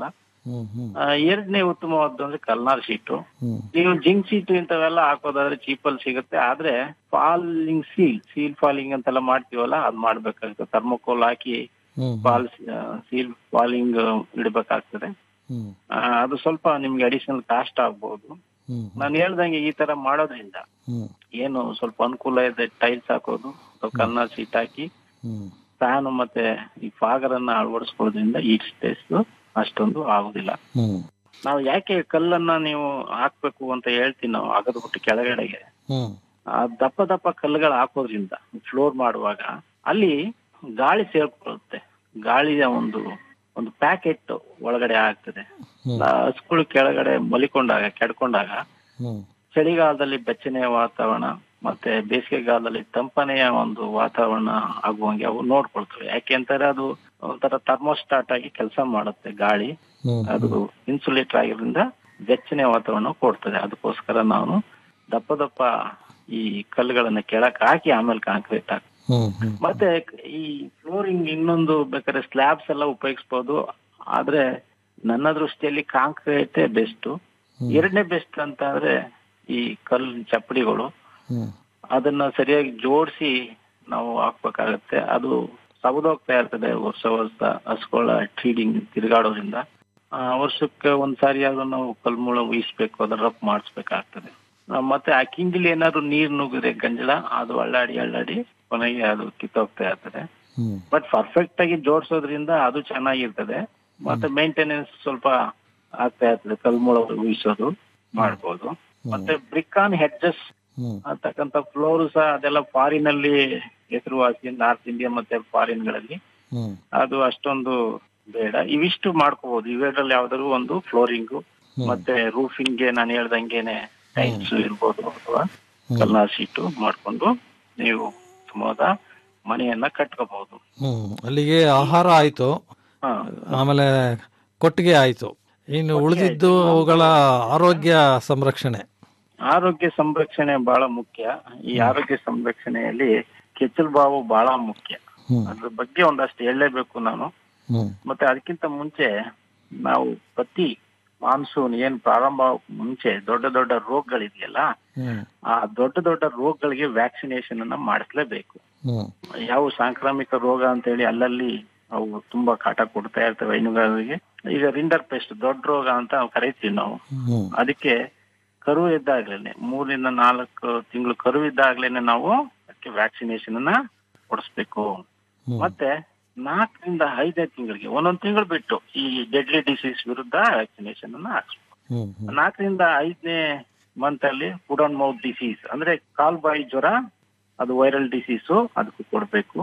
ಹ್ಮ್ ಹ್ಮ್ ಆ, ಎರಡನೇ ಉತ್ತಮವಾದ್ದು ಅಂದ್ರೆ ಕಲ್ನಾರ್ ಶೀಟು ಹ್ಮ್ ನೀವು ಜಿಂಕ್ ಶೀಟ್ ಇಂಥವೆಲ್ಲ ಹಾಕೋದಾದ್ರೆ ಚೀಪಲ್ ಸಿಗುತ್ತೆ ಆದ್ರೆ ಫಾಲಿಂಗ್ ಸೀಲ್ ಸೀಲ್ ಫಾಲಿಂಗ್ ಅಂತೆಲ್ಲ ಮಾಡ್ತೀವಲ್ಲ ಅದ್ ಮಾಡ್ಬೇಕಾಗುತ್ತೆ ಥರ್ಮೋಕೋಲ್ ಹಾಕಿ ಹ್ಮ್ ಫಾಲ್ ಸೀಲ್ ಫಾಲಿಂಗ್ ಇಡಬೇಕಾಗ್ತದೆ ಹ್ಮ್ ಆ, ಅದು ಸ್ವಲ್ಪ ನಿಮ್ಗೆ ಅಡಿಷನಲ್ ಕಾಸ್ಟ್ ಆಗ್ಬಹುದು ಹ್ಮ್ ನಾನು ಹೇಳ್ದಂಗೆ ಈ ತರ ಮಾಡೋದ್ರಿಂದ ಹ್ಮ್ ಏನು ಸ್ವಲ್ಪ ಅನುಕೂಲ ಇದೆ ಟೈಲ್ಸ್ ಹಾಕೋದು ಸ್ವಲ್ಪ ಕನ್ನ ಸೀಟ್ ಹಾಕಿ ಹ್ಮ್ ಫ್ಯಾನ್ ಮತ್ತೆ ಈ ಫಾಗರ್ ಅನ್ನ ಅಳವಡಿಸ್ಕೊಳ್ಳೋದ್ರಿಂದ ಈ ಸ್ಪೇಸ್ ಅಷ್ಟೊಂದು ಆಗುದಿಲ್ಲ ಹ್ಮ್ ನಾವು ಯಾಕೆ ಕಲ್ಲನ್ನ ನೀವು ಹಾಕ್ಬೇಕು ಅಂತ ಹೇಳ್ತೀವಿ ನಾವು ಅಗದ್ಬಿಟ್ಟು ಕೆಳಗಡೆಗೆ ಹ್ಮ್ ಆ ದಪ್ಪ ದಪ್ಪ ಕಲ್ಲುಗಳು ಹಾಕೋದ್ರಿಂದ ಫ್ಲೋರ್ ಮಾಡುವಾಗ ಅಲ್ಲಿ ಗಾಳಿ ಸೇರ್ಕೊಳ್ಳುತ್ತೆ ಗಾಳಿಯ ಒಂದು ಒಂದು ಪ್ಯಾಕೆಟ್ ಒಳಗಡೆ ಆಗ್ತದೆ ಹಸ್ಗಳು ಕೆಳಗಡೆ ಮಲಿಕೊಂಡಾಗ ಕೆಡ್ಕೊಂಡಾಗ ಹ್ಮ್ ಚಳಿಗಾಲದಲ್ಲಿ ಬೆಚ್ಚನೆಯ ವಾತಾವರಣ ಮತ್ತೆ ಬೇಸಿಗೆಗಾಲದಲ್ಲಿ ತಂಪನೆಯ ಒಂದು ವಾತಾವರಣ ಆಗುವಂಗೆ ಅವು ನೋಡ್ಕೊಳ್ತವೆ ಯಾಕೆ ಅಂತಾರೆ ಅದು ಒಂಥರ ಥರ್ಮೋಸ್ಟಾಟ್ ಆಗಿ ಕೆಲಸ ಮಾಡುತ್ತೆ ಗಾಳಿ ಹ್ಮ್ ಅದು ಇನ್ಸುಲೇಟರ್ ಆಗಿರೋದ್ರಿಂದ ಬೆಚ್ಚನೆಯ ವಾತಾವರಣ ಕೊಡ್ತದೆ ಅದಕ್ಕೋಸ್ಕರ ನಾವು ದಪ್ಪ ದಪ್ಪ ಈ ಕಲ್ಲುಗಳನ್ನ ಕೆಳಕ್ ಹಾಕಿ ಆಮೇಲೆ ಕಾಂಕ್ರೀಟ್ ಹಾಕಿ ಹ್ಮ್ ಹ್ಮ್ ಮತ್ತೆ ಈ ಫ್ಲೋರಿಂಗ್ ಇನ್ನೊಂದು ಬೇಕಾದ್ರೆ ಸ್ಲ್ಯಾಬ್ಸ್ ಎಲ್ಲ ಉಪಯೋಗಿಸ್ಬೋದು ಆದ್ರೆ ನನ್ನ ದೃಷ್ಟಿಯಲ್ಲಿ ಕಾಂಕ್ರೀಟ್ ಬೆಸ್ಟ್ ಎರಡನೇ ಬೆಸ್ಟ್ ಅಂತ ಅಂದ್ರೆ ಈ ಕಲ್ಲು ಚಪ್ಪಡಿಗಳು ಹ್ಮ್ ಅದನ್ನ ಸರಿಯಾಗಿ ಜೋಡಿಸಿ ನಾವು ಹಾಕ್ಬೇಕಾಗತ್ತೆ ಅದು ಸವದೋಗ್ತಾ ಇರ್ತದೆ ವರ್ಷ ವರ್ಷ ಹಸ್ಗಳ ಫೀಡಿಂಗ್ ತಿರುಗಾಡೋದ್ರಿಂದ ಆ, ವರ್ಷಕ್ಕೆ ಒಂದ್ ಸಾರಿ ಆದ್ರೂ ನಾವು ಕಲ್ಮೂಳ ಉಯಿಸ್ಬೇಕು ಅದನ್ನ ರಫ್ ಮಾಡಿಸ್ಬೇಕಾಗ್ತದೆ ಆ, ಮತ್ತೆ ಆ ಕಿಂಡಿಲಿ ಏನಾದ್ರು ನೀರ್ ನುಗ್ಗಿದ್ರೆ ಗಂಜಲ ಅದು ಅಳ್ಳಾಡಿ ಅಳ್ಳಾಡಿ ಕೊನೆಗೆ ಅದು ಕಿತ್ತೋಗ್ತಾ ಇರ್ತದೆ ಹ್ಮ್ ಬಟ್ ಪರ್ಫೆಕ್ಟ್ ಆಗಿ ಜೋಡಿಸೋದ್ರಿಂದ ಅದು ಚೆನ್ನಾಗಿರ್ತದೆ ಮತ್ತೆ ಮೇಂಟೆನೆನ್ಸ್ ಸ್ವಲ್ಪ ಆಗ್ತಾ ಇರ್ತದೆ ಕಲ್ಮೂಳ ಉಯಿಸೋದು ಮಾಡ್ಬೋದು ಮತ್ತೆ ಬ್ರಿಕ್ ಆನ್ ಹೆಡ್ಜಸ್ ಹ್ಮ್ ಅಂತಕ್ಕಂಥ ಫ್ಲೋರ್ ಸಹ ಅದೆಲ್ಲ ಫಾರಿನ್ ಅಲ್ಲಿ ಹೆಸರುವಾಸಿ ನಾರ್ತ್ ಇಂಡಿಯಾ ಮತ್ತೆ ಫಾರಿನ್ ಗಳಲ್ಲಿ ಹ್ಮ್ ಅದು ಅಷ್ಟೊಂದು ಬೇಡ ಇವಿಷ್ಟು ಮಾಡ್ಕೋಬಹುದು ಇವೆರಡರಲ್ಲಿ ಯಾವ್ದಾದ್ರು ಒಂದು ಫ್ಲೋರಿಂಗ್ ಮತ್ತೆ ರೂಫಿಂಗ್ ಗೆ ನಾನು ಹೇಳ್ದಂಗೆನೆ ಟೈಲ್ಸ್ ಇರ್ಬೋದು ಅಥವಾ ಕಲ್ಲಾ ಶೀಟು ಮಾಡ್ಕೊಂಡು ನೀವು ಉತ್ತಮವಾದ ಮನೆಯನ್ನ ಕಟ್ಕೋಬಹುದು ಹ್ಮ್ ಅಲ್ಲಿಗೆ ಆಹಾರ ಆಯ್ತು ಹಾ ಆಮೇಲೆ ಕೊಟ್ಟಿಗೆ ಆಯ್ತು ಇನ್ನು ಉಳಿದಿದ್ದು ಅವುಗಳ ಆರೋಗ್ಯ ಸಂರಕ್ಷಣೆ ಆರೋಗ್ಯ ಸಂರಕ್ಷಣೆ ಬಹಳ ಮುಖ್ಯ ಈ ಆರೋಗ್ಯ ಸಂರಕ್ಷಣೆಯಲ್ಲಿ ಕೆಚ್ಚಲು ಬಾವು ಬಹಳ ಮುಖ್ಯ ಹ್ಮ್ ಅದ್ರ ಬಗ್ಗೆ ಒಂದಷ್ಟು ಹೇಳಲೇಬೇಕು ನಾನು ಹ್ಮ್ ಮತ್ತೆ ಅದಕ್ಕಿಂತ ಮುಂಚೆ ನಾವು ಪ್ರತಿ ಮಾನ್ಸೂನ್ ಏನ್ ಪ್ರಾರಂಭ ಆಗೋಕ್ ಮುಂಚೆ ದೊಡ್ಡ ದೊಡ್ಡ ರೋಗಗಳಿದೆಯಲ್ಲ ಹ್ಮ್ ಆ ದೊಡ್ಡ ದೊಡ್ಡ ರೋಗಗಳಿಗೆ ವ್ಯಾಕ್ಸಿನೇಷನ್ ಅನ್ನ ಮಾಡಿಸ್ಲೇಬೇಕು ಹ್ಮ್ ಯಾವ ಸಾಂಕ್ರಾಮಿಕ ರೋಗ ಅಂತ ಹೇಳಿ ಅಲ್ಲಲ್ಲಿ ಅವು ತುಂಬಾ ಕಾಟ ಕೊಡ್ತಾ ಇರ್ತವೆ ಹೈನುಗಾರರಿಗೆ ಈಗ ರಿಂಡರ್ ಪೆಸ್ಟ್ ದೊಡ್ಡ ರೋಗ ಅಂತ ನಾವು ಕರಿತೀವಿ ನಾವು ಹ್ಮ್ ಅದಕ್ಕೆ ಕರು ಇದ್ದಾಗ್ಲೇನೆ ಮೂರಿಂದ ನಾಲ್ಕು ತಿಂಗಳು ಕರು ಇದ್ದಾಗ್ಲೇನೆ ನಾವು ಅದಕ್ಕೆ ವ್ಯಾಕ್ಸಿನೇಷನ್ ಅನ್ನ ಕೊಡಿಸ್ಬೇಕು ಮತ್ತೆ ನಾಲ್ಕರಿಂದ ಐದನೇ ತಿಂಗಳಿಗೆ ಒಂದೊಂದ್ ತಿಂಗಳು ಬಿಟ್ಟು ಈ ಡೆಡ್ಲಿ ಡಿಸೀಸ್ ವಿರುದ್ಧ ವ್ಯಾಕ್ಸಿನೇಷನ್ ಅನ್ನ ಹಾಕ್ಸ್ಬೇಕು ಹ್ಮ್ ಹ್ಮ್ ನಾಲ್ಕರಿಂದ ಐದನೇ ಮಂತ್ ಅಲ್ಲಿ ಫುಡ್ ಅಂಡ್ ಮೌತ್ ಡಿಸೀಸ್ ಅಂದ್ರೆ ಕಾಲ್ ಬಾಯಿ ಜ್ವರ ಅದು ವೈರಲ್ ಡಿಸೀಸು ಅದಕ್ಕೂ ಕೊಡ್ಬೇಕು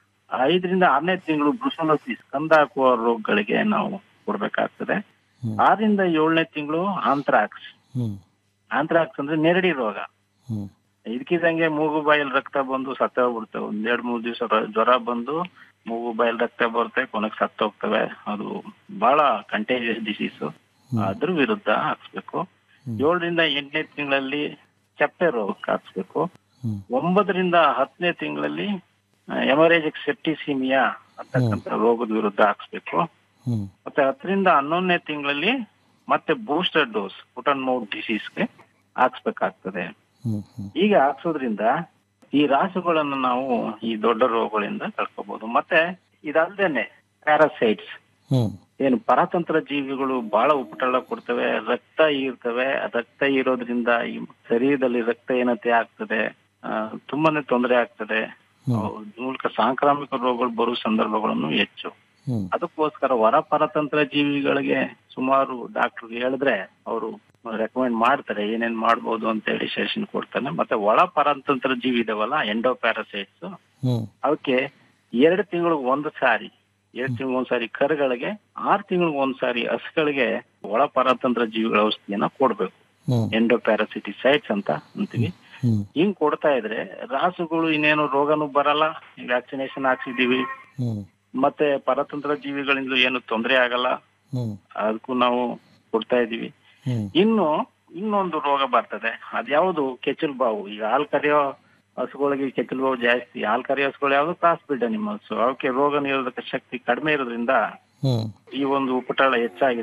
ಐದರಿಂದ ಆರನೇ ತಿಂಗಳು ಬ್ರುಸೋಲೋಸಿಸ್ ಕಂದ ಹಾಕುವ ರೋಗಗಳಿಗೆ ನಾವು ಕೊಡ್ಬೇಕಾಗ್ತದೆ ಆರರಿಂದ ಏಳನೇ ತಿಂಗಳು ಆಂಥ್ರಾಕ್ಸ್ ಹ್ಮ್ ಆಂಥ್ರಾಕ್ಸ್ ಅಂದ್ರೆ ನೆರಡಿ ರೋಗ ಹ್ಮ್ ಇದಕ್ಕಿದಂಗೆ ಮೂಗು ಬಾಯಲ್ಲಿ ರಕ್ತ ಬಂದು ಸತ್ತ ಹೋಗ್ಬಿಡ್ತವೆ ಒಂದ್ ಎರಡ್ ಮೂರ್ ದಿವಸ ಜ್ವರ ಬಂದು ಮೂಗು ಬಾಯಲ್ಲಿ ರಕ್ತ ಬರುತ್ತೆ ಕೊನೆಗೆ ಸತ್ತ ಹೋಗ್ತವೆ ಅದು ಬಹಳ ಕಂಟೇಜಿಯಸ್ ಡಿಸೀಸ್ ಅದ್ರ ವಿರುದ್ಧ ಹಾಕ್ಸ್ಬೇಕು ಏಳರಿಂದ ಎಂಟನೇ ತಿಂಗಳಲ್ಲಿ ಚಪ್ಪೆ ರೋಗಕ್ಕೆ ಹಾಕ್ಸ್ಬೇಕು ಹ್ಮ್. ಒಂಬತ್ತರಿಂದ ಹತ್ತನೇ ತಿಂಗಳಲ್ಲಿ ಎಮರೇಜಿಕ್ ಸೆಪ್ಟಿಸಿಮಿಯಾ ಅಂತಕ್ಕಂಥ ರೋಗದ ವಿರುದ್ಧ ಹಾಕ್ಸ್ಬೇಕು ಹ್ಮ್ ಮತ್ತೆ ಹತ್ತರಿಂದ ಹನ್ನೊಂದನೇ ತಿಂಗಳಲ್ಲಿ ಮತ್ತೆ booster dose foot and mouth ಡಿಸೀಸ್ಗೆ ಹಾಕ್ಸ್ಬೇಕಾಗ್ತದೆ ಹ್ಮ್ ಹ್ಮ್ ಈಗ ಹಾಕ್ಸೋದ್ರಿಂದ ಈ ರಾಸುಗಳನ್ನು ನಾವು ಈ ದೊಡ್ಡ ರೋಗಗಳಿಂದ ತಡ್ಕೋಬಹುದು ಮತ್ತೆ ಇದಲ್ದೇನೆ ಪ್ಯಾರಾಸೈಟ್ಸ್ ಹ್ಮ್ ಏನು ಪರತಂತ್ರ ಜೀವಿಗಳು ಬಹಳ ಉಪಟಳ ಕೊಡ್ತವೆ ರಕ್ತ ಹೀರ್ತವೆ ರಕ್ತ ಹೀರೋದ್ರಿಂದ ಈ ಶರೀರದಲ್ಲಿ ರಕ್ತಹೀನತೆ ಆಗ್ತದೆ ಆ, ತುಂಬಾನೇ ತೊಂದರೆ ಆಗ್ತದೆ ಅದ್ರ ಮೂಲಕ ಸಾಂಕ್ರಾಮಿಕ ರೋಗಗಳು ಬರುವ ಸಂದರ್ಭಗಳನ್ನು ಹೆಚ್ಚು ಹ್ಮ್ ಅದಕ್ಕೋಸ್ಕರ ಹೊರ ಪರತಂತ್ರ ಜೀವಿಗಳಿಗೆ ಸುಮಾರು ಡಾಕ್ಟರ್ ಹೇಳಿದ್ರೆ ಅವರು ರೆಕಮೆಂಡ್ ಮಾಡ್ತಾರೆ ಏನೇನ್ ಮಾಡ್ಬೋದು ಅಂತ ಹೇಳಿ ಸಜೆಷನ್ ಕೊಡ್ತಾನೆ ಮತ್ತೆ ಒಳ ಪರತಂತ್ರ ಜೀವಿ ಇದಾವಲ್ಲ ಎಂಡೋ ಪ್ಯಾರಾಸೈಟ್ಸ್ ಹ್ಮ್ ಅವಕ್ಕೆ ಎರಡು ತಿಂಗಳಿಗೆ ಒಂದು ಸಾರಿ ಎರಡು ತಿಂಗಳಿಗೆ ಒಂದ್ಸಾರಿ ಕರುಗಳಿಗೆ ಆರು ತಿಂಗಳಿಗೆ ಒಂದ್ಸಾರಿ ಹಸುಗಳಿಗೆ ಒಳ ಪರತಂತ್ರ ಜೀವಿಗಳ ಔಷಧಿಯನ್ನ ಕೊಡ್ಬೇಕು ಹ್ಮ್ ಎಂಡೋ ಪ್ಯಾರಾಸಿಟಿಸೈಡ್ಸ್ ಅಂತ ಅಂತೀವಿ ಹ್ಮ್ ಹಿಂಗ್ ಕೊಡ್ತಾ ಇದ್ರೆ ರಾಸುಗಳು ಇನ್ನೇನು ರೋಗನೂ ಬರಲ್ಲ ವ್ಯಾಕ್ಸಿನೇಷನ್ ಹಾಕ್ಸಿದೀವಿ ಹ್ಮ್ ಮತ್ತೆ ಪರತಂತ್ರ ಜೀವಿಗಳಿಂದ ಏನು ತೊಂದರೆ ಆಗಲ್ಲ ಹ್ಮ್ ಅದಕ್ಕೂ ನಾವು ಕೊಡ್ತಾ ಇದೀವಿ ಹ್ಮ್ ಇನ್ನು ಇನ್ನೊಂದು ರೋಗ ಬರ್ತದೆ ಅದ್ಯಾವುದು ಕೆಚ್ಚಲು ಬಾವು ಈಗ ಹಾಲ್ ಕರೆಯೋ ಹಸುಗಳಿಗೆ ಕೆಚ್ಚಲು ಬಾವು ಜಾಸ್ತಿ ಹಾಲ್ ಕರೆಯೋ ಹಸುಗಳು ಯಾವ್ದು ಕ್ರಾಸ್ ಬಿಡ ನಿಮ್ಮ ಹಸು ಅವಕ್ಕೆ ರೋಗ ನಿರೋಧಕ ಶಕ್ತಿ ಕಡಿಮೆ ಇರೋದ್ರಿಂದ ಹ್ಮ್ ಈ ಒಂದು ಉಪಟಳ ಹೆಚ್ಚಾಗಿದೆ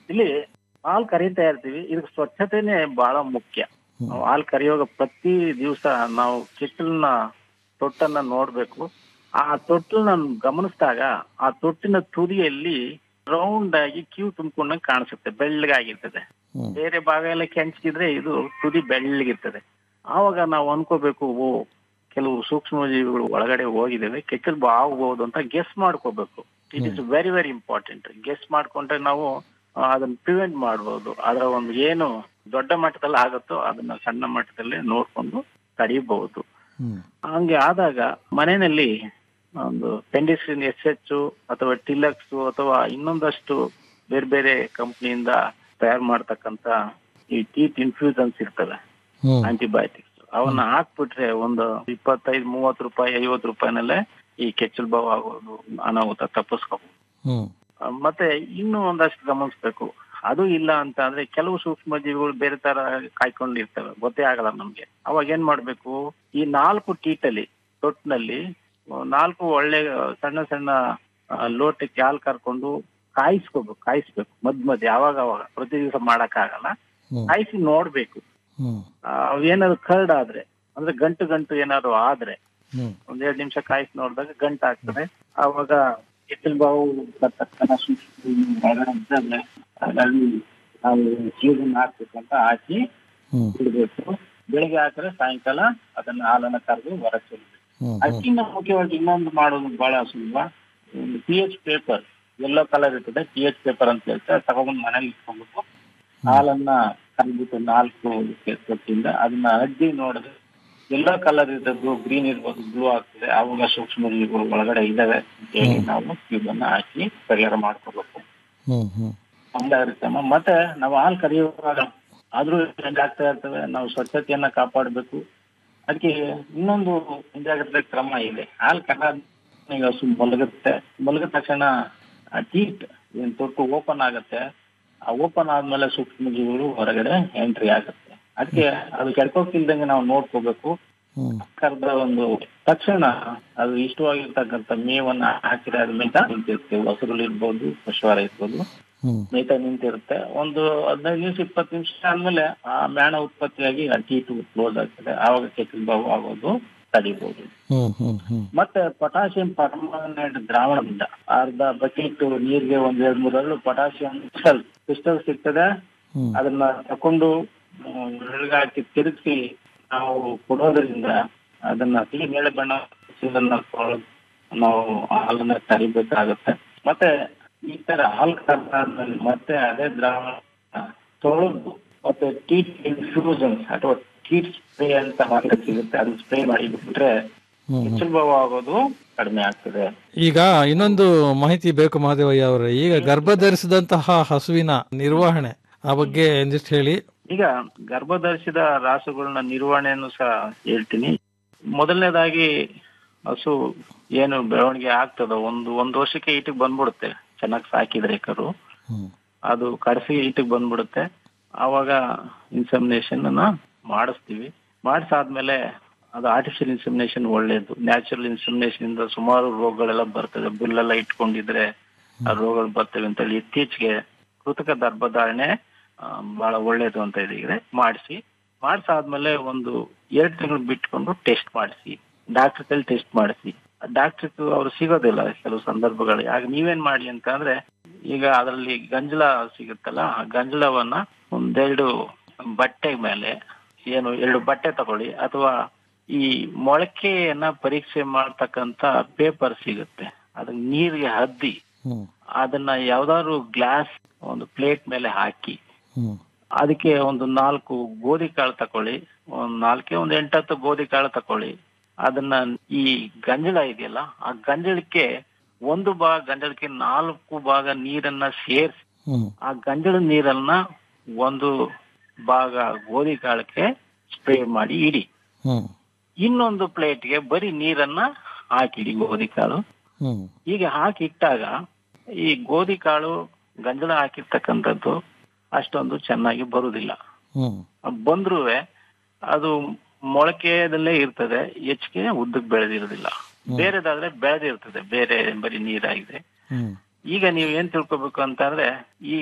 ಇಲ್ಲಿ ಹಾಲು ಕರೀತಾ ಇರ್ತೀವಿ ಇದಕ್ಕೆ ಸ್ವಚ್ಛತೆನೆ ಬಹಳ ಮುಖ್ಯ ನಾವು ಹಾಲು ಕರೆಯುವಾಗ ಪ್ರತಿ ದಿವಸ ನಾವು ಕೆಟ್ಟಲನ್ನ ತೊಟ್ಟನ್ನ ನೋಡ್ಬೇಕು ಆ ತೊಟ್ಟಲನ್ನ ಗಮನಿಸಿದಾಗ ಆ ತೊಟ್ಟಿನ ತುದಿಯಲ್ಲಿ ರೌಂಡ್ ಆಗಿ ಕ್ಯೂ ತುಂಬಿಕೊಂಡಂಗೆ ಕಾಣಿಸುತ್ತೆ ಬೆಳ್ಳಗಾಗಿರ್ತದೆ ಬೇರೆ ಭಾಗ ಎಲ್ಲ ಕೆಂಚಿದ್ರೆ ಇದು ತುದಿ ಬೆಳ್ಳಗಿರ್ತದೆ ಆವಾಗ ನಾವು ಅನ್ಕೋಬೇಕು ಓ ಕೆಲವು ಸೂಕ್ಷ್ಮ ಜೀವಿಗಳು ಒಳಗಡೆ ಹೋಗಿದ್ದೇವೆ ಕೆಚ್ಚಲ್ ಆಗಬಹುದು ಅಂತ ಗೆಸ್ ಮಾಡ್ಕೋಬೇಕು it is very very important guess ಮಾಡ್ಕೊಂಡ್ರೆ ನಾವು ಆ, ಅದನ್ನ ಪ್ರಿವೆಂಟ್ ಮಾಡ್ಬೋದು ಅದರ ಒಂದು ಏನು ದೊಡ್ಡ ಮಟ್ಟದಲ್ಲಿ ಆಗುತ್ತೋ ಅದನ್ನ ಸಣ್ಣ ಮಟ್ಟದಲ್ಲಿ ನೋಡ್ಕೊಂಡು ತಡೀಬಹುದು ಹಂಗೆ ಆದಾಗ ಮನೆಯಲ್ಲಿ ಒಂದು ಪೆಂಡಿಸಿನ್ ಎಸ್ ಎಚ್ ಅಥವಾ ಟಿಲಕ್ಸ್ ಅಥವಾ ಇನ್ನೊಂದಷ್ಟು ಬೇರೆ ಬೇರೆ ಕಂಪ್ನಿಯಿಂದ ತಯಾರು ಮಾಡ್ತಕ್ಕಂತ ಈ ಟೀತ್ ಇನ್ಫ್ಯೂಸನ್ಸ್ ಇರ್ತವೆ ಆಂಟಿಬಯೋಟಿಕ್ಸ್ ಅವನ್ನ ಹಾಕ್ಬಿಟ್ರೆ ಒಂದು ಇಪ್ಪತ್ತೈದು ಮೂವತ್ತು ರೂಪಾಯಿ ಐವತ್ತು ರೂಪಾಯಿನಲ್ಲೇ ಈ ಕೆಚ್ಚಲ್ ಬಾವು ಆಗೋದು ಅನಾಹುತ ತಪ್ಪಿಸ್ಕೋಬಹುದು ಆ, ಮತ್ತೆ ಇನ್ನೂ ಒಂದಷ್ಟು ಗಮನಿಸ್ಬೇಕು ಅದು ಇಲ್ಲ ಅಂತ ಅಂದ್ರೆ ಕೆಲವು ಸೂಕ್ಷ್ಮ ಜೀವಿಗಳು ಬೇರೆ ತರ ಕಾಯ್ಕೊಂಡಿರ್ತವೆ ಗೊತ್ತೇ ಆಗಲ್ಲ ನಮ್ಗೆ ಅವಾಗ ಏನ್ ಮಾಡ್ಬೇಕು ಈ ನಾಲ್ಕು ಟೀಟಲ್ಲಿ ತೊಟ್ಟಿನಲ್ಲಿ ನಾಲ್ಕು ಒಳ್ಳೆ ಸಣ್ಣ ಸಣ್ಣ ಆ, ಲೋಟಕ್ಕೆ ಹಾಲು ಕರ್ಕೊಂಡು ಕಾಯಿಸ್ಕೋಬೇಕು ಕಾಯಿಸ್ಬೇಕು ಮದ್ ಮಧ್ಯ ಯಾವಾಗ ಅವಾಗ ಪ್ರತಿ ದಿವಸ ಮಾಡಕ್ ಆಗಲ್ಲ ಕಾಯಿಸಿ ನೋಡ್ಬೇಕು ಆ, ಅವೇನಾದ್ರು ಕರ್ಡ್ ಆದ್ರೆ ಅಂದ್ರೆ ಗಂಟು ಗಂಟು ಏನಾದ್ರು ಆದ್ರೆ ಒಂದ್ ಎರಡ್ ನಿಮಿಷ ಕಾಯಿಸಿ ನೋಡಿದಾಗ ಗಂಟು ಆಗ್ತದೆ ಆವಾಗ ಎತ್ತಲ್ ಬಾವು ಬರ್ತಕ್ಕಂಥ ಸೂಕ್ಷ್ಮ ಜೀವಿ ಒಳಗಡೆ ಇದ್ದರೆ ಅದರಲ್ಲಿ ನಾವು ಜೀವನ ಹಾಕ್ಬೇಕಂತ ಹಾಕಿ ಇಡ್ಬೇಕು ಬೆಳಿಗ್ಗೆ ಹಾಕಿದ್ರೆ ಸಾಯಂಕಾಲ ಅದನ್ನ ಹಾಲನ್ನ ಕರೆದು ಹೊರಗೆ ಚೆಲ್ಬೇಕು ಅದಕ್ಕಿಂತ ಮುಖ್ಯವಾಗಿ ಇನ್ನೊಂದು ಮಾಡೋದು ಬಹಳ ಸುಲಭ P H paper yellow colour ಇರ್ತದೆ ಪಿ ಎಚ್ ಪೇಪರ್ ಅಂತ ಹೇಳ್ತಾರೆ ತಗೊಂಡ್ಬಂದು ಮನೇಲಿ ಇಟ್ಕೊಂಡ್ಬಿಟ್ಟು ಹಾಲನ್ನ ಕರೆದ್ಬಿಟ್ಟು ನಾಲ್ಕು ತೊಟ್ಟಿಂದ ಅದನ್ನ ಅಡ್ಡಿ ನೋಡಿದ್ರೆ ಎಲ್ಲೋ ಕಲರ್ ಇದ್ದದ್ದು ಗ್ರೀನ್ ಇರ್ಬೋದು ಬ್ಲೂ ಆಗ್ತದೆ ಅವಾಗ ಸೂಕ್ಷ್ಮ ಜೀವಿಗಳು ಒಳಗಡೆ ಇದಾವೆ ಅಂತ ಹೇಳಿ ನಾವು ಕ್ಯೂಬ್ ಅನ್ನ ಹಾಕಿ ಪರಿಹಾರ ಮಾಡ್ಕೋಬೇಕು ಕ್ರಮ ಮತ್ತೆ ನಾವು ಹಾಲು ಕರೆಯುವಾಗ ಆದ್ರೂ change ಆಗ್ತಾ ಇರ್ತವೆ ನಾವು ಸ್ವಚ್ಛತೆಯನ್ನ ಕಾಪಾಡಬೇಕು ಅದಕ್ಕೆ ಇನ್ನೊಂದು ಮುಂಜಾಗ್ರತೆ ಕ್ರಮ ಇದೆ ಹಾಲು ಕರ ಈಗ ಹಸು ಮಲಗುತ್ತೆ ಮಲಗಿದ ತಕ್ಷಣ ಟೀಟ್ ಏನ್ ತೊಟ್ಟು ಓಪನ್ ಆಗುತ್ತೆ ಆ ಓಪನ್ ಆದ್ಮೇಲೆ ಸೂಕ್ಷ್ಮ ಜೀವಿಗಳು ಹೊರಗಡೆ ಎಂಟ್ರಿ ಆಗುತ್ತೆ ಅದಕ್ಕೆ ಅದು ಕೆಡ್ಕೋಕ್ಕಿಲ್ದಂಗೆ ನಾವು ನೋಡ್ಕೋಬೇಕು ಕರೆದ ಒಂದು ತಕ್ಷಣ ಅದು ಇಷ್ಟವಾಗಿರ್ತಕ್ಕಂಥ ಮೇವನ್ನ ಹಾಕಿದ್ರೆ ಅದು ಮೇಯ್ತಾ ನಿಂತಿರುತ್ತೆ ಹಸುಗಳು ಇರ್ಬೋದು ಪಶುವಾರ ಇರ್ಬೋದು ಮೇಯ್ತಾ ನಿಂತಿರುತ್ತೆ ಒಂದು ಹದಿನೈದು ನಿಮಿಷ ಇಪ್ಪತ್ತು ನಿಮಿಷ ಆದ್ಮೇಲೆ ಆ ಮ್ಯಾಣ ಉತ್ಪತ್ತಿಯಾಗಿ ಆ ಟೀಟು ಕ್ಲೋಸ್ ಆಗ್ತದೆ ಆವಾಗ ಕೆಚ್ಚಲು ಬಾವು ಆಗೋದು ತಡಿಬಹುದು ಮತ್ತೆ ಪೊಟ್ಯಾಸಿಯಂ ಪರ್ಮಾಂಗನೇಟ್ ದ್ರಾವಣದಿಂದ ಅರ್ಧ ಬಕೆಟ್ ನೀರಿಗೆ ಒಂದ್ ಎರಡ್ ಮೂರು ಹರಳು ಪೊಟ್ಯಾಸಿಯಂ ಕ್ರಿಸ್ಟಲ್ ಕ್ರಿಸ್ಟಲ್ ಸಿಗ್ತದೆ ಅದನ್ನ ತಕೊಂಡು ಹಾಕಿ ತಿರುಗಿಸಿ ನಾವು ಕೊಡೋದ್ರಿಂದ ಅದನ್ನ ತಿಳಿ ಮೇಲೆ ಬಣ್ಣ ಹಸಿರನ್ನ ತೊಳ್ದು ನಾವು ಹಾಲನ್ನ ತರಿಬೇಕಾಗತ್ತೆ ಮತ್ತೆ ಈ ತರ ಹಾಲು ಕರ್ದಾದ್ಮೇಲೆ ಮತ್ತೆ ಅದೇ ದ್ರಾವಣ ತೊಳೆದು ಮತ್ತೆ ಟೀಟ್ ಇನ್ಫ್ಯೂಷನ್ಸ್ ಅಥವಾ ಟೀಟ್ ಸ್ಪ್ರೇ ಅಂತ ಮಾರ್ಕೆಟ್ ಸಿಗುತ್ತೆ ಅದು ಸ್ಪ್ರೇ ಮಾಡಿ ಬಿಟ್ರೆ ಸುಲಭ ಆಗೋದು ಕಡಿಮೆ ಆಗ್ತದೆ ಈಗ ಇನ್ನೊಂದು ಮಾಹಿತಿ ಬೇಕು ಮಹಾದೇವಯ್ಯ ಅವರೇ ಈಗ ಗರ್ಭ ಧರಿಸಿದಂತಹ ಹಸುವಿನ ನಿರ್ವಹಣೆ ಆ ಬಗ್ಗೆ ಒಂದಿಷ್ಟು ಹೇಳಿ ಈಗ ಗರ್ಭಧರಿಸಿದ ರಾಸುಗಳನ್ನ ನಿರ್ವಹಣೆಯನ್ನು ಸಹ ಹೇಳ್ತೀನಿ ಮೊದಲನೇದಾಗಿ ಹಸು ಏನು ಬೆಳವಣಿಗೆ ಆಗ್ತದೋ ಒಂದು ಒಂದು ವರ್ಷಕ್ಕೆ ಈಟಿಗೆ ಬಂದ್ಬಿಡುತ್ತೆ ಚೆನ್ನಾಗಿ ಸಾಕಿದ್ರೆ ಕರು ಅದು ಕಡಸಿ ಈಟಿಗೆ ಬಂದ್ಬಿಡುತ್ತೆ ಆವಾಗ ಇನ್ಸಮಿನೇಷನ್ ಅನ್ನ ಮಾಡಿಸ್ತೀವಿ ಮಾಡಿಸಾದ್ಮೇಲೆ ಅದು ಆರ್ಟಿಫಿಷಿಯಲ್ ಇನ್ಸಮಿನೇಷನ್ ಒಳ್ಳೇದು ನ್ಯಾಚುರಲ್ ಇನ್ಸಮಿನೇಷನ್ ಇಂದ ಸುಮಾರು ರೋಗಗಳೆಲ್ಲ ಬರ್ತದೆ ಬಿಲ್ಲೆಲ್ಲ ಇಟ್ಕೊಂಡಿದ್ರೆ ಆ ರೋಗಗಳು ಬರ್ತವೆ ಅಂತೇಳಿ ಇತ್ತೀಚೆಗೆ ಕೃತಕ ಗರ್ಭಧಾರಣೆ ಆ, ಬಹಳ ಒಳ್ಳೇದು ಅಂತ ಇದೆ ಮಾಡಿಸಿ ಮಾಡಿಸಾದ್ಮೇಲೆ ಒಂದು ಎರಡು ತಿಂಗಳು ಬಿಟ್ಕೊಂಡು ಟೆಸ್ಟ್ ಮಾಡಿಸಿ ಡಾಕ್ಟರ್ ಕೈಲಿ ಟೆಸ್ಟ್ ಮಾಡಿಸಿ ಡಾಕ್ಟರ್ ಅವ್ರು ಸಿಗೋದಿಲ್ಲ ಕೆಲವು ಸಂದರ್ಭಗಳು ಆಗ ನೀವೇನ್ ಮಾಡಿ ಅಂತ ಅಂದ್ರೆ ಈಗ ಅದರಲ್ಲಿ ಗಂಜಲ ಸಿಗುತ್ತಲ್ಲ ಆ ಗಂಜಲವನ್ನ ಒಂದೆರಡು ಬಟ್ಟೆ ಮೇಲೆ ಏನು ಎರಡು ಬಟ್ಟೆ ತಗೊಳ್ಳಿ ಅಥವಾ ಈ ಮೊಳಕೆಯನ್ನ ಪರೀಕ್ಷೆ ಮಾಡ್ತಕ್ಕಂತ ಪೇಪರ್ ಸಿಗುತ್ತೆ ಅದನ್ನ ನೀರಿಗೆ ಹದ್ದಿ ಅದನ್ನ ಯಾವ್ದಾದ್ರು ಗ್ಲಾಸ್ ಒಂದು ಪ್ಲೇಟ್ ಮೇಲೆ ಹಾಕಿ ಅದಕ್ಕೆ ಒಂದು ನಾಲ್ಕು ಗೋಧಿ ಕಾಳು ತಕೊಳ್ಳಿ ಒಂದ್ ನಾಲ್ಕೆ ಒಂದ್ ಎಂಟತ್ತು ಗೋಧಿ ಕಾಳು ತಕೊಳ್ಳಿ ಅದನ್ನ ಈ ಗಂಜಲ ಇದೆಯಲ್ಲ ಆ ಗಂಜಲಕ್ಕೆ ಒಂದು ಭಾಗ ಗಂಜಲಕ್ಕೆ ನಾಲ್ಕು ಭಾಗ ನೀರನ್ನ ಸೇರಿಸಿ ಆ ಗಂಜಲ ನೀರನ್ನ ಒಂದು ಭಾಗ ಗೋಧಿ ಕಾಳಕ್ಕೆ ಸ್ಪ್ರೇ ಮಾಡಿ ಇಡಿ ಇನ್ನೊಂದು ಪ್ಲೇಟ್ಗೆ ಬರೀ ನೀರನ್ನ ಹಾಕಿಡಿ ಗೋಧಿ ಕಾಳು ಹೀಗೆ ಹಾಕಿ ಇಟ್ಟಾಗ ಈ ಗೋಧಿ ಕಾಳು ಗಂಜಲ ಹಾಕಿರ್ತಕ್ಕಂಥದ್ದು ಅಷ್ಟೊಂದು ಚೆನ್ನಾಗಿ ಬರುವುದಿಲ್ಲ ಬಂದ್ರೂ ಅದು ಮೊಳಕೆದಲ್ಲೇ ಇರ್ತದೆ ಹೆಚ್ಚಿಗೆ ಉದ್ದಕ್ಕೆ ಬೆಳೆದಿರೋದಿಲ್ಲ ಬೇರೆದಾದ್ರೆ ಬೆಳೆದಿರ್ತದೆ ಬೇರೆ ಬರೀ ನೀರಾಗಿದೆ ಈಗ ನೀವು ಏನ್ ತಿಳ್ಕೊಬೇಕು ಅಂತಂದ್ರೆ ಈ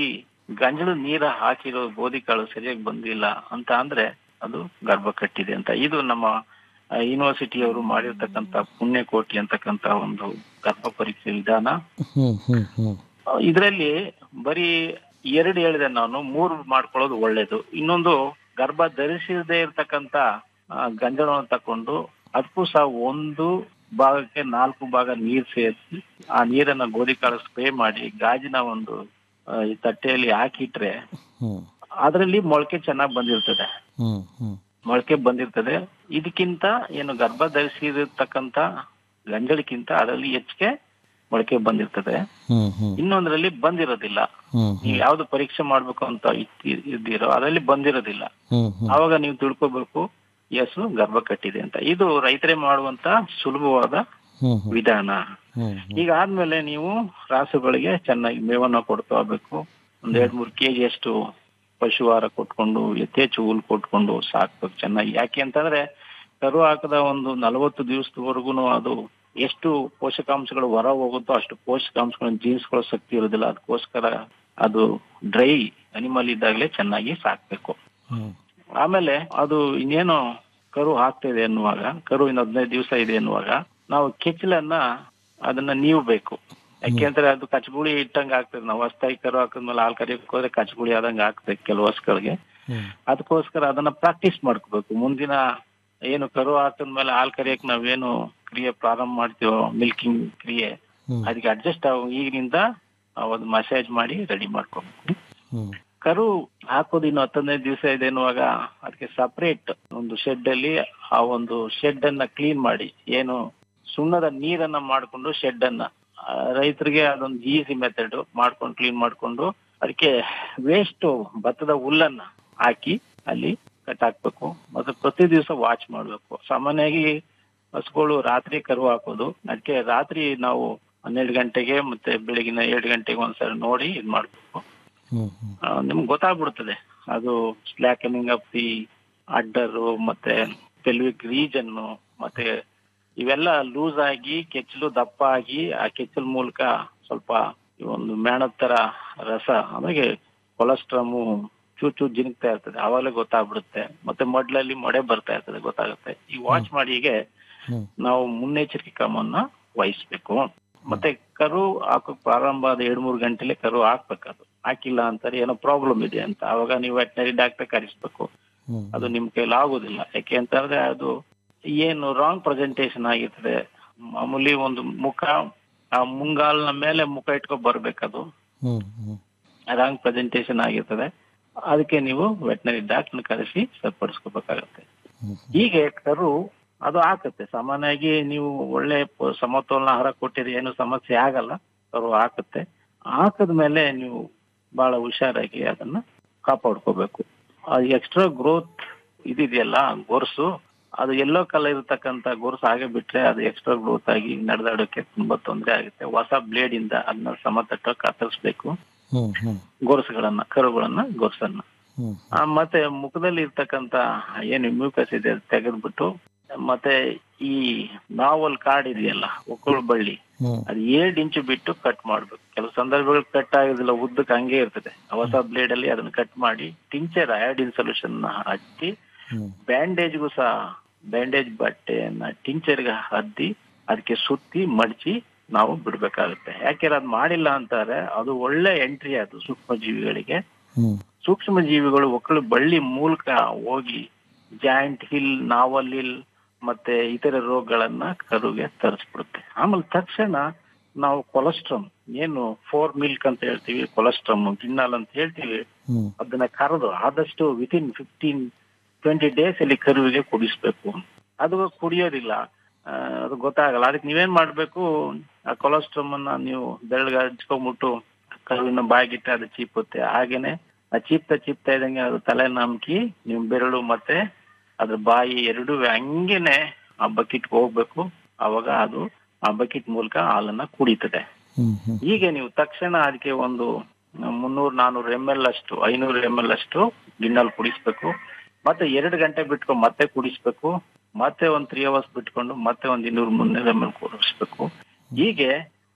ಗಂಜಲು ನೀರ ಹಾಕಿರೋ ಗೋಧಿ ಕಾಳು ಸರಿಯಾಗಿ ಬಂದಿಲ್ಲ ಅಂತ ಅಂದ್ರೆ ಅದು ಗರ್ಭ ಕಟ್ಟಿದೆ ಅಂತ ಇದು ನಮ್ಮ ಯೂನಿವರ್ಸಿಟಿಯವರು ಮಾಡಿರ್ತಕ್ಕಂತ ಪುಣ್ಯಕೋಟಿ ಅಂತಕ್ಕಂತ ಒಂದು ಗರ್ಭ ಪರೀಕ್ಷೆ ವಿಧಾನ ಹ್ಮ್ ಹ್ಮ್ ಹ್ಮ್ ಇದರಲ್ಲಿ ಬರೀ ಎರಡು ಹೇಳಿದೆ ನಾನು ಮೂರು ಮಾಡ್ಕೊಳ್ಳೋದು ಒಳ್ಳೇದು ಇನ್ನೊಂದು ಗರ್ಭ ಧರಿಸದೇ ಇರ್ತಕ್ಕಂತ ಆ, ಗಂಜಲವನ್ನು ತಕೊಂಡು ಅದಕ್ಕೂ ಸಹ ಒಂದು ಭಾಗಕ್ಕೆ ನಾಲ್ಕು ಭಾಗ ನೀರ್ ಸೇರಿಸಿ ಆ ನೀರನ್ನ ಗೋಧಿ ಕಾಳು ಸ್ಪ್ರೇ ಮಾಡಿ ಗಾಜಿನ ಒಂದು ಆ, ಈ ತಟ್ಟೆಯಲ್ಲಿ ಹಾಕಿಟ್ರೆ ಹ್ಮ್ ಅದರಲ್ಲಿ ಮೊಳಕೆ ಚೆನ್ನಾಗಿ ಬಂದಿರ್ತದೆ ಹ್ಮ್ ಹ್ಮ್ ಮೊಳಕೆ ಬಂದಿರ್ತದೆ ಇದಕ್ಕಿಂತ ಏನು ಗರ್ಭ ಧರಿಸಿರ್ತಕ್ಕಂತ ಗಂಜಲಕ್ಕಿಂತ ಅದರಲ್ಲಿ ಹೆಚ್ಚಿಗೆ ಮೊಳಕೆ ಬಂದಿರ್ತದೆ ಹ್ಮ್ ಹ್ಮ್ ಇನ್ನೊಂದರಲ್ಲಿ ಬಂದಿರೋದಿಲ್ಲ ಹ್ಮ್ ನೀವು ಯಾವ್ದು ಪರೀಕ್ಷೆ ಮಾಡ್ಬೇಕು ಅಂತ ಇಟ್ಟಿ- ಇದ್ದೀರೋ ಅದರಲ್ಲಿ ಬಂದಿರೋದಿಲ್ಲ ಹ್ಮ್ ಹ್ಮ್ ಆವಾಗ ನೀವು ತಿಳ್ಕೊಬೇಕು ಎಸ್ ಗರ್ಭ ಕಟ್ಟಿದೆ ಅಂತ ಇದು ರೈತರೇ ಮಾಡುವಂತ ಸುಲಭವಾದ ಹ್ಮ್ ಹ್ಮ್ ವಿಧಾನ ಹ್ಮ್ ಈಗ ಆದ್ಮೇಲೆ ನೀವು ರಾಸುಗಳಿಗೆ ಚೆನ್ನಾಗಿ ಮೇವನ್ನ ಕೊಡ್ತಾ ಹೋಗ್ಬೇಕು ಒಂದ್ ಎರಡ್ ಮೂರ್ ಕೆಜಿ ಅಷ್ಟು ಪಶುಹಾರ ಕೊಟ್ಕೊಂಡು ಯಥೇಚ್ಛ ಹುಲ್ ಕೊಟ್ಕೊಂಡು ಸಾಕ್ಬೇಕು ಚೆನ್ನಾಗಿ ಯಾಕೆ ಅಂತಂದ್ರೆ ಕರು ಹಾಕದ ಒಂದು ನಲವತ್ತು ದಿವಸದವರೆಗೂ ಅದು ಎಷ್ಟು ಪೋಷಕಾಂಶಗಳು ಹೊರ ಹೋಗುತ್ತೋ ಅಷ್ಟು ಪೋಷಕಾಂಶಗಳನ್ನ ಜೀರ್ಣಿಸ್ಕೊಳ್ಳೋ ಶಕ್ತಿ ಇರೋದಿಲ್ಲ ಅದಕ್ಕೋಸ್ಕರ ಅದು ಡ್ರೈ ಅನಿಮಲ್ ಇದ್ದಾಗಲೇ ಚೆನ್ನಾಗಿ ಸಾಕ್ಬೇಕು ಹ್ಮ್ ಆಮೇಲೆ ಅದು ಇನ್ನೇನು ಕರು ಹಾಕ್ತಾ ಇದೆ ಅನ್ನುವಾಗ ಕರು ಇನ್ನು ಹದಿನೈದು ದಿವಸ ಇದೆ ಅನ್ನುವಾಗ ನಾವು ಕೆಚ್ಚಲನ್ನ ಅದನ್ನ ನೀವಬೇಕು ಯಾಕೆಂದ್ರೆ ಅದು ಕಚಗುಳಿ ಇಟ್ಟಂಗ ಆಗ್ತದೆ ನಾವು ಹೊಸ್ತಾಗಿ ಕರು ಹಾಕಿದ್ಮೇಲೆ ಹಾಲು ಕರಿಯಕ್ಕೆ ಹೋದ್ರೆ ಕಚಗುಳಿ ಆದಂಗ ಆಗ್ತದೆ ಕೆಲವು ಹಸುಗಳಿಗೆ ಅದಕ್ಕೋಸ್ಕರ ಅದನ್ನ ಪ್ರಾಕ್ಟೀಸ್ ಮಾಡ್ಕೋಬೇಕು ಮುಂದಿನ ಏನು ಕರು ಹಾಕಿದ್ಮೇಲೆ ಹಾಲು ಕರಿಯಕ್ ನಾವೇನು ಕ್ರಿಯೆ ಪ್ರಾರಂಭ ಮಾಡ್ತೀವೋ ಮಿಲ್ಕಿಂಗ್ ಕ್ರಿಯೆ ಅದಕ್ಕೆ ಅಡ್ಜಸ್ಟ್ ಆಗೋ ಈಗಿನಿಂದ ಒಂದು ಮಸಾಜ್ ಮಾಡಿ ರೆಡಿ ಮಾಡ್ಕೋಬೇಕು ಹ್ಮ್ ಕರು ಹಾಕೋದು ಇನ್ನು ಹತ್ತೊಂದೈದು ದಿವಸ ಇದೆ ಎನ್ನುವಾಗ ಅದಕ್ಕೆ ಸಪರೇಟ್ ಒಂದು ಶೆಡ್ ಅಲ್ಲಿ ಆ ಒಂದು ಶೆಡ್ ಅನ್ನ ಕ್ಲೀನ್ ಮಾಡಿ ಏನು ಸುಣ್ಣದ ನೀರನ್ನ ಮಾಡ್ಕೊಂಡು ಶೆಡ್ ಅನ್ನ ಆ, ರೈತರಿಗೆ ಅದೊಂದು ಈಸಿ ಮೆಥಡ್ ಮಾಡ್ಕೊಂಡು ಕ್ಲೀನ್ ಮಾಡ್ಕೊಂಡು ಅದಕ್ಕೆ ವೇಸ್ಟ್ ಭತ್ತದ ಹುಲ್ಲನ್ನ ಹಾಕಿ ಅಲ್ಲಿ ಕಟ್ ಹಾಕ್ಬೇಕು ಮತ್ತೆ ಪ್ರತಿ ದಿವಸ ವಾಚ್ ಮಾಡ್ಬೇಕು ಸಾಮಾನ್ಯವಾಗಿ ಹಸುಗಳು ರಾತ್ರಿ ಕರು ಹಾಕೋದು ಅದಕ್ಕೆ ರಾತ್ರಿ ನಾವು ಹನ್ನೆರಡು ಗಂಟೆಗೆ ಮತ್ತೆ ಬೆಳಗಿನ ಎರಡು ಗಂಟೆಗೆ ಒಂದ್ಸರಿ ನೋಡಿ ಇದ್ ಮಾಡ್ಬೇಕು ಹ್ಮ್ ಹ್ಮ್ ಆ, ನಿಮ್ಗೆ ಗೊತ್ತಾಗ್ಬಿಡ್ತದೆ ಅದು ಸ್ಲ್ಯಾಕನಿಂಗ್ ಆಫ್ ದಿ ಅಡ್ಡರು ಮತ್ತೆ ಪೆಲ್ವಿಕ್ ರೀಜನ್ ಮತ್ತೆ ಇವೆಲ್ಲ ಲೂಸ್ ಆಗಿ ಕೆಚ್ಚಲು ದಪ್ಪ ಆಗಿ ಆ ಕೆಚ್ಚಲ್ ಮೂಲಕ ಸ್ವಲ್ಪ ಈ ಒಂದು ಮೇಣದ ತರ ರಸ ಆಮೇಲೆ ಕೊಲೆಸ್ಟ್ರಾಮು ಚೂ ಚೂ ಜಿನುಗ್ತಾ ಇರ್ತದೆ ಆವಾಗಲೇ ಗೊತ್ತಾಗ್ಬಿಡುತ್ತೆ ಮತ್ತೆ ಮಡ್ಲಲ್ಲಿ ಮೊಡೆ ಬರ್ತಾ ಇರ್ತದೆ ಗೊತ್ತಾಗುತ್ತೆ ಈ ವಾಚ್ ಮಾಡಿ ಹೀಗೆ ಹ್ಮ್ ನಾವು ಮುನ್ನೆಚ್ಚರಿಕೆ ಕ್ರಮವನ್ನ ವಹಿಸ್ಬೇಕು ಮತ್ತೆ ಕರು ಹಾಕೋಕ್ ಪ್ರಾರಂಭ ಆದ ಎರಡ್ ಮೂರು ಗಂಟೆಲೆ ಕರು ಹಾಕ್ಬೇಕದು ಹಾಕಿಲ್ಲ ಅಂತಾರೆ ಏನೋ ಪ್ರಾಬ್ಲಮ್ ಇದೆ ಅಂತ ಅವಾಗ ನೀವು ವೆಟನರಿ ಡಾಕ್ಟರ್ ಕರೆಸ್ಬೇಕು ಹ್ಮ್ ಅದು ನಿಮ್ ಕೈಲಿ ಆಗೋದಿಲ್ಲ ಯಾಕೆ ಅಂತಂದ್ರೆ ಅದು ಏನು ರಾಂಗ್ ಪ್ರೆಸೆಂಟೇಶನ್ ಆಗಿರ್ತದೆ ಮಾಮೂಲಿ ಒಂದು ಮುಖ ಆ ಮುಂಗಾಲ್ನ ಮೇಲೆ ಮುಖ ಇಟ್ಕೊಂಡ್ ಬರ್ಬೇಕದು ಹ್ಮ್ ಹ್ಮ್ ರಾಂಗ್ ಪ್ರೆಸೆಂಟೇಶನ್ ಆಗಿರ್ತದೆ ಅದಕ್ಕೆ ನೀವು ವೆಟನರಿ ಡಾಕ್ಟರ್ನ ಕರೆಸಿ ಸರಿಪಡಿಸ್ಕೋಬೇಕಾಗತ್ತೆ ಹೀಗೆ ಕರು ಅದು ಹಾಕುತ್ತೆ ಸಾಮಾನ್ಯವಾಗಿ ನೀವು ಒಳ್ಳೆ ಪ- ಸಮತೋಲನ ಆಹಾರ ಕೊಟ್ಟಿರಿ ಏನು ಸಮಸ್ಯೆ ಆಗಲ್ಲ ಕರು ಹಾಕುತ್ತೆ ಹಾಕದ್ಮೇಲೆ ನೀವು ಬಹಳ ಹುಷಾರಾಗಿ ಅದನ್ನ ಕಾಪಾಡ್ಕೋಬೇಕು ಅದು ಎಕ್ಸ್ಟ್ರಾ ಗ್ರೋತ್ ಇದಿದೆಯಲ್ಲ ಗೊರ್ಸು ಅದು ಎಲ್ಲೋ ಕಲರ್ ಇರತಕ್ಕಂತ ಗೊರ್ಸು ಹಾಗೆ ಬಿಟ್ರೆ ಅದು ಎಕ್ಸ್ಟ್ರಾ ಗ್ರೋತ್ ಆಗಿ ನಡೆದಾಡೋಕೆ ತುಂಬಾ ತೊಂದರೆ ಆಗುತ್ತೆ ಹೊಸ ಬ್ಲೇಡ್ ಇಂದ ಅದನ್ನ ಸಮತಟ್ಟ ಕತ್ತರಿಸ್ಬೇಕು ಹ್ಮ್ ಹ್ಮ್ ಗೊರ್ಸುಗಳನ್ನ ಕರುಗಳನ್ನ ಗೊರ್ಸನ್ನ ಹ್ಮ್ ಆ, ಮತ್ತೆ ಮುಖದಲ್ಲಿ ಇರ್ತಕ್ಕಂತ ಏನು ಮ್ಯೂಕಸ್ ಇದೆ ಅದು ತೆಗೆದ್ಬಿಟ್ಟು ಮತ್ತೆ ಈ ನಾವಲ್ ಕಾಡ್ ಇದೆಯಲ್ಲ ಒಕ್ಕಳು ಬಳ್ಳಿ ಹ್ಮ್ ಅದು ಏಳ್ ಇಂಚು ಬಿಟ್ಟು ಕಟ್ ಮಾಡ್ಬೇಕು ಕೆಲವು ಸಂದರ್ಭಗಳು ಕಟ್ ಆಗೋದಿಲ್ಲ ಉದ್ದಕ್ಕೆ ಹಂಗೆ ಇರ್ತದೆ ಹೊಸ ಬ್ಲೇಡ್ ಅಲ್ಲಿ ಅದನ್ನ ಕಟ್ ಮಾಡಿ ಟಿಂಚರ್ ಅಯೋಡಿನ್ ಸೊಲ್ಯೂಷನ್ ಹಚ್ಚಿ ಹ್ಮ್ ಬ್ಯಾಂಡೇಜ್ಗೂ ಸಹ ಬ್ಯಾಂಡೇಜ್ ಬಟ್ಟೆಯನ್ನ ಟಿಂಚರ್ಗೆ ಹದ್ದಿ ಅದಕ್ಕೆ ಸುತ್ತಿ ಮಡಚಿ ನಾವು ಬಿಡ್ಬೇಕಾಗುತ್ತೆ ಯಾಕೆಂದ್ರೆ ಅದು ಮಾಡಿಲ್ಲ ಅಂತಾರೆ ಅದು ಒಳ್ಳೆ ಎಂಟ್ರಿ ಅದು ಸೂಕ್ಷ್ಮ ಜೀವಿಗಳಿಗೆ ಹ್ಮ್ ಸೂಕ್ಷ್ಮ ಜೀವಿಗಳು ಒಕ್ಕಳು ಬಳ್ಳಿ ಮೂಲಕ ಹೋಗಿ ಜಾಯಿಂಟ್ ಹಿಲ್ ನಾವಲ್ ಹಿಲ್ ಮತ್ತೆ ಇತರ ರೋಗಗಳನ್ನ ಕರುಗೆ ತರಿಸ್ಬಿಡುತ್ತೆ ಆಮೇಲೆ ತಕ್ಷಣ ನಾವು ಕೊಲೆಸ್ಟ್ರಮ್ ಏನು ಫೋರ್ ಮಿಲ್ಕ್ ಅಂತ ಹೇಳ್ತೀವಿ ಕೊಲೆಸ್ಟ್ರಮ್ ಗಿಣ್ಣಲ್ ಅಂತ ಹೇಳ್ತೀವಿ ಹ್ಮ್ ಅದನ್ನ ಕರೆದು ಆದಷ್ಟು ವಿತಿನ್ ಫಿಫ್ಟೀನ್ ಟ್ವೆಂಟಿ ಡೇಸ್ ಅಲ್ಲಿ ಕರುವಿಗೆ ಕುಡಿಸ್ಬೇಕು ಅದು ಕುಡಿಯೋದಿಲ್ಲ ಆ, ಅದು ಗೊತ್ತಾಗಲ್ಲ ಅದಕ್ಕೆ ನೀವೇನ್ ಮಾಡ್ಬೇಕು ಆ ಕೊಲೆಸ್ಟ್ರಮ್ ಅನ್ನ ನೀವು ಬೆರಳಿಗೆ ಹಚ್ಕೊಂಡ್ಬಿಟ್ಟು ಕರುವಿನ ಬಾಯಿಗಿಟ್ಟರೆ ಅದು ಚೀಪುತ್ತೆ ಹಾಗೇನೆ ಆ ಚೀಪ್ತಾ ಚೀಪ್ತಾ ಇದ್ದಂಗೆ ಅದು ತಲೆ ನಮ್ಕಿ ನಿಮ್ ಬೆರಳು ಮತ್ತೆ ಅದ್ರ ಬಾಯಿ ಎರಡೂ ಹಂಗೇನೆ ಆ ಬಕೆಟ್ ಹೋಗ್ಬೇಕು ಅವಾಗ ಅದು ಆ ಬಕೆಟ್ ಮೂಲಕ ಹಾಲನ್ನ ಕುಡಿತದೆ ಹ್ಮ್ ಹ್ಮ್ ಹೀಗೆ ನೀವು ತಕ್ಷಣ ಅದಕ್ಕೆ ಒಂದು ಮುನ್ನೂರ್ ನಾನೂರು ಎಂ ಎಲ್ ಅಷ್ಟು ಐನೂರು ಎಂ ಎಲ್ ಅಷ್ಟು ಗಿಣ್ಣಲ್ಲಿ ಕುಡಿಸ್ಬೇಕು ಮತ್ತೆ ಎರಡು ಗಂಟೆ ಬಿಟ್ಕೊಂಡು ಮತ್ತೆ ಕುಡಿಸ್ಬೇಕು ಮತ್ತೆ ಒಂದ್ ತ್ರೀ ಅವರ್ಸ್ ಬಿಟ್ಕೊಂಡು ಮತ್ತೆ ಒಂದ್ ಇನ್ನೂರು ಮುನ್ನೂರು ಎಂ ಎಲ್ ಕುಡಿಸ್ಬೇಕು ಹೀಗೆ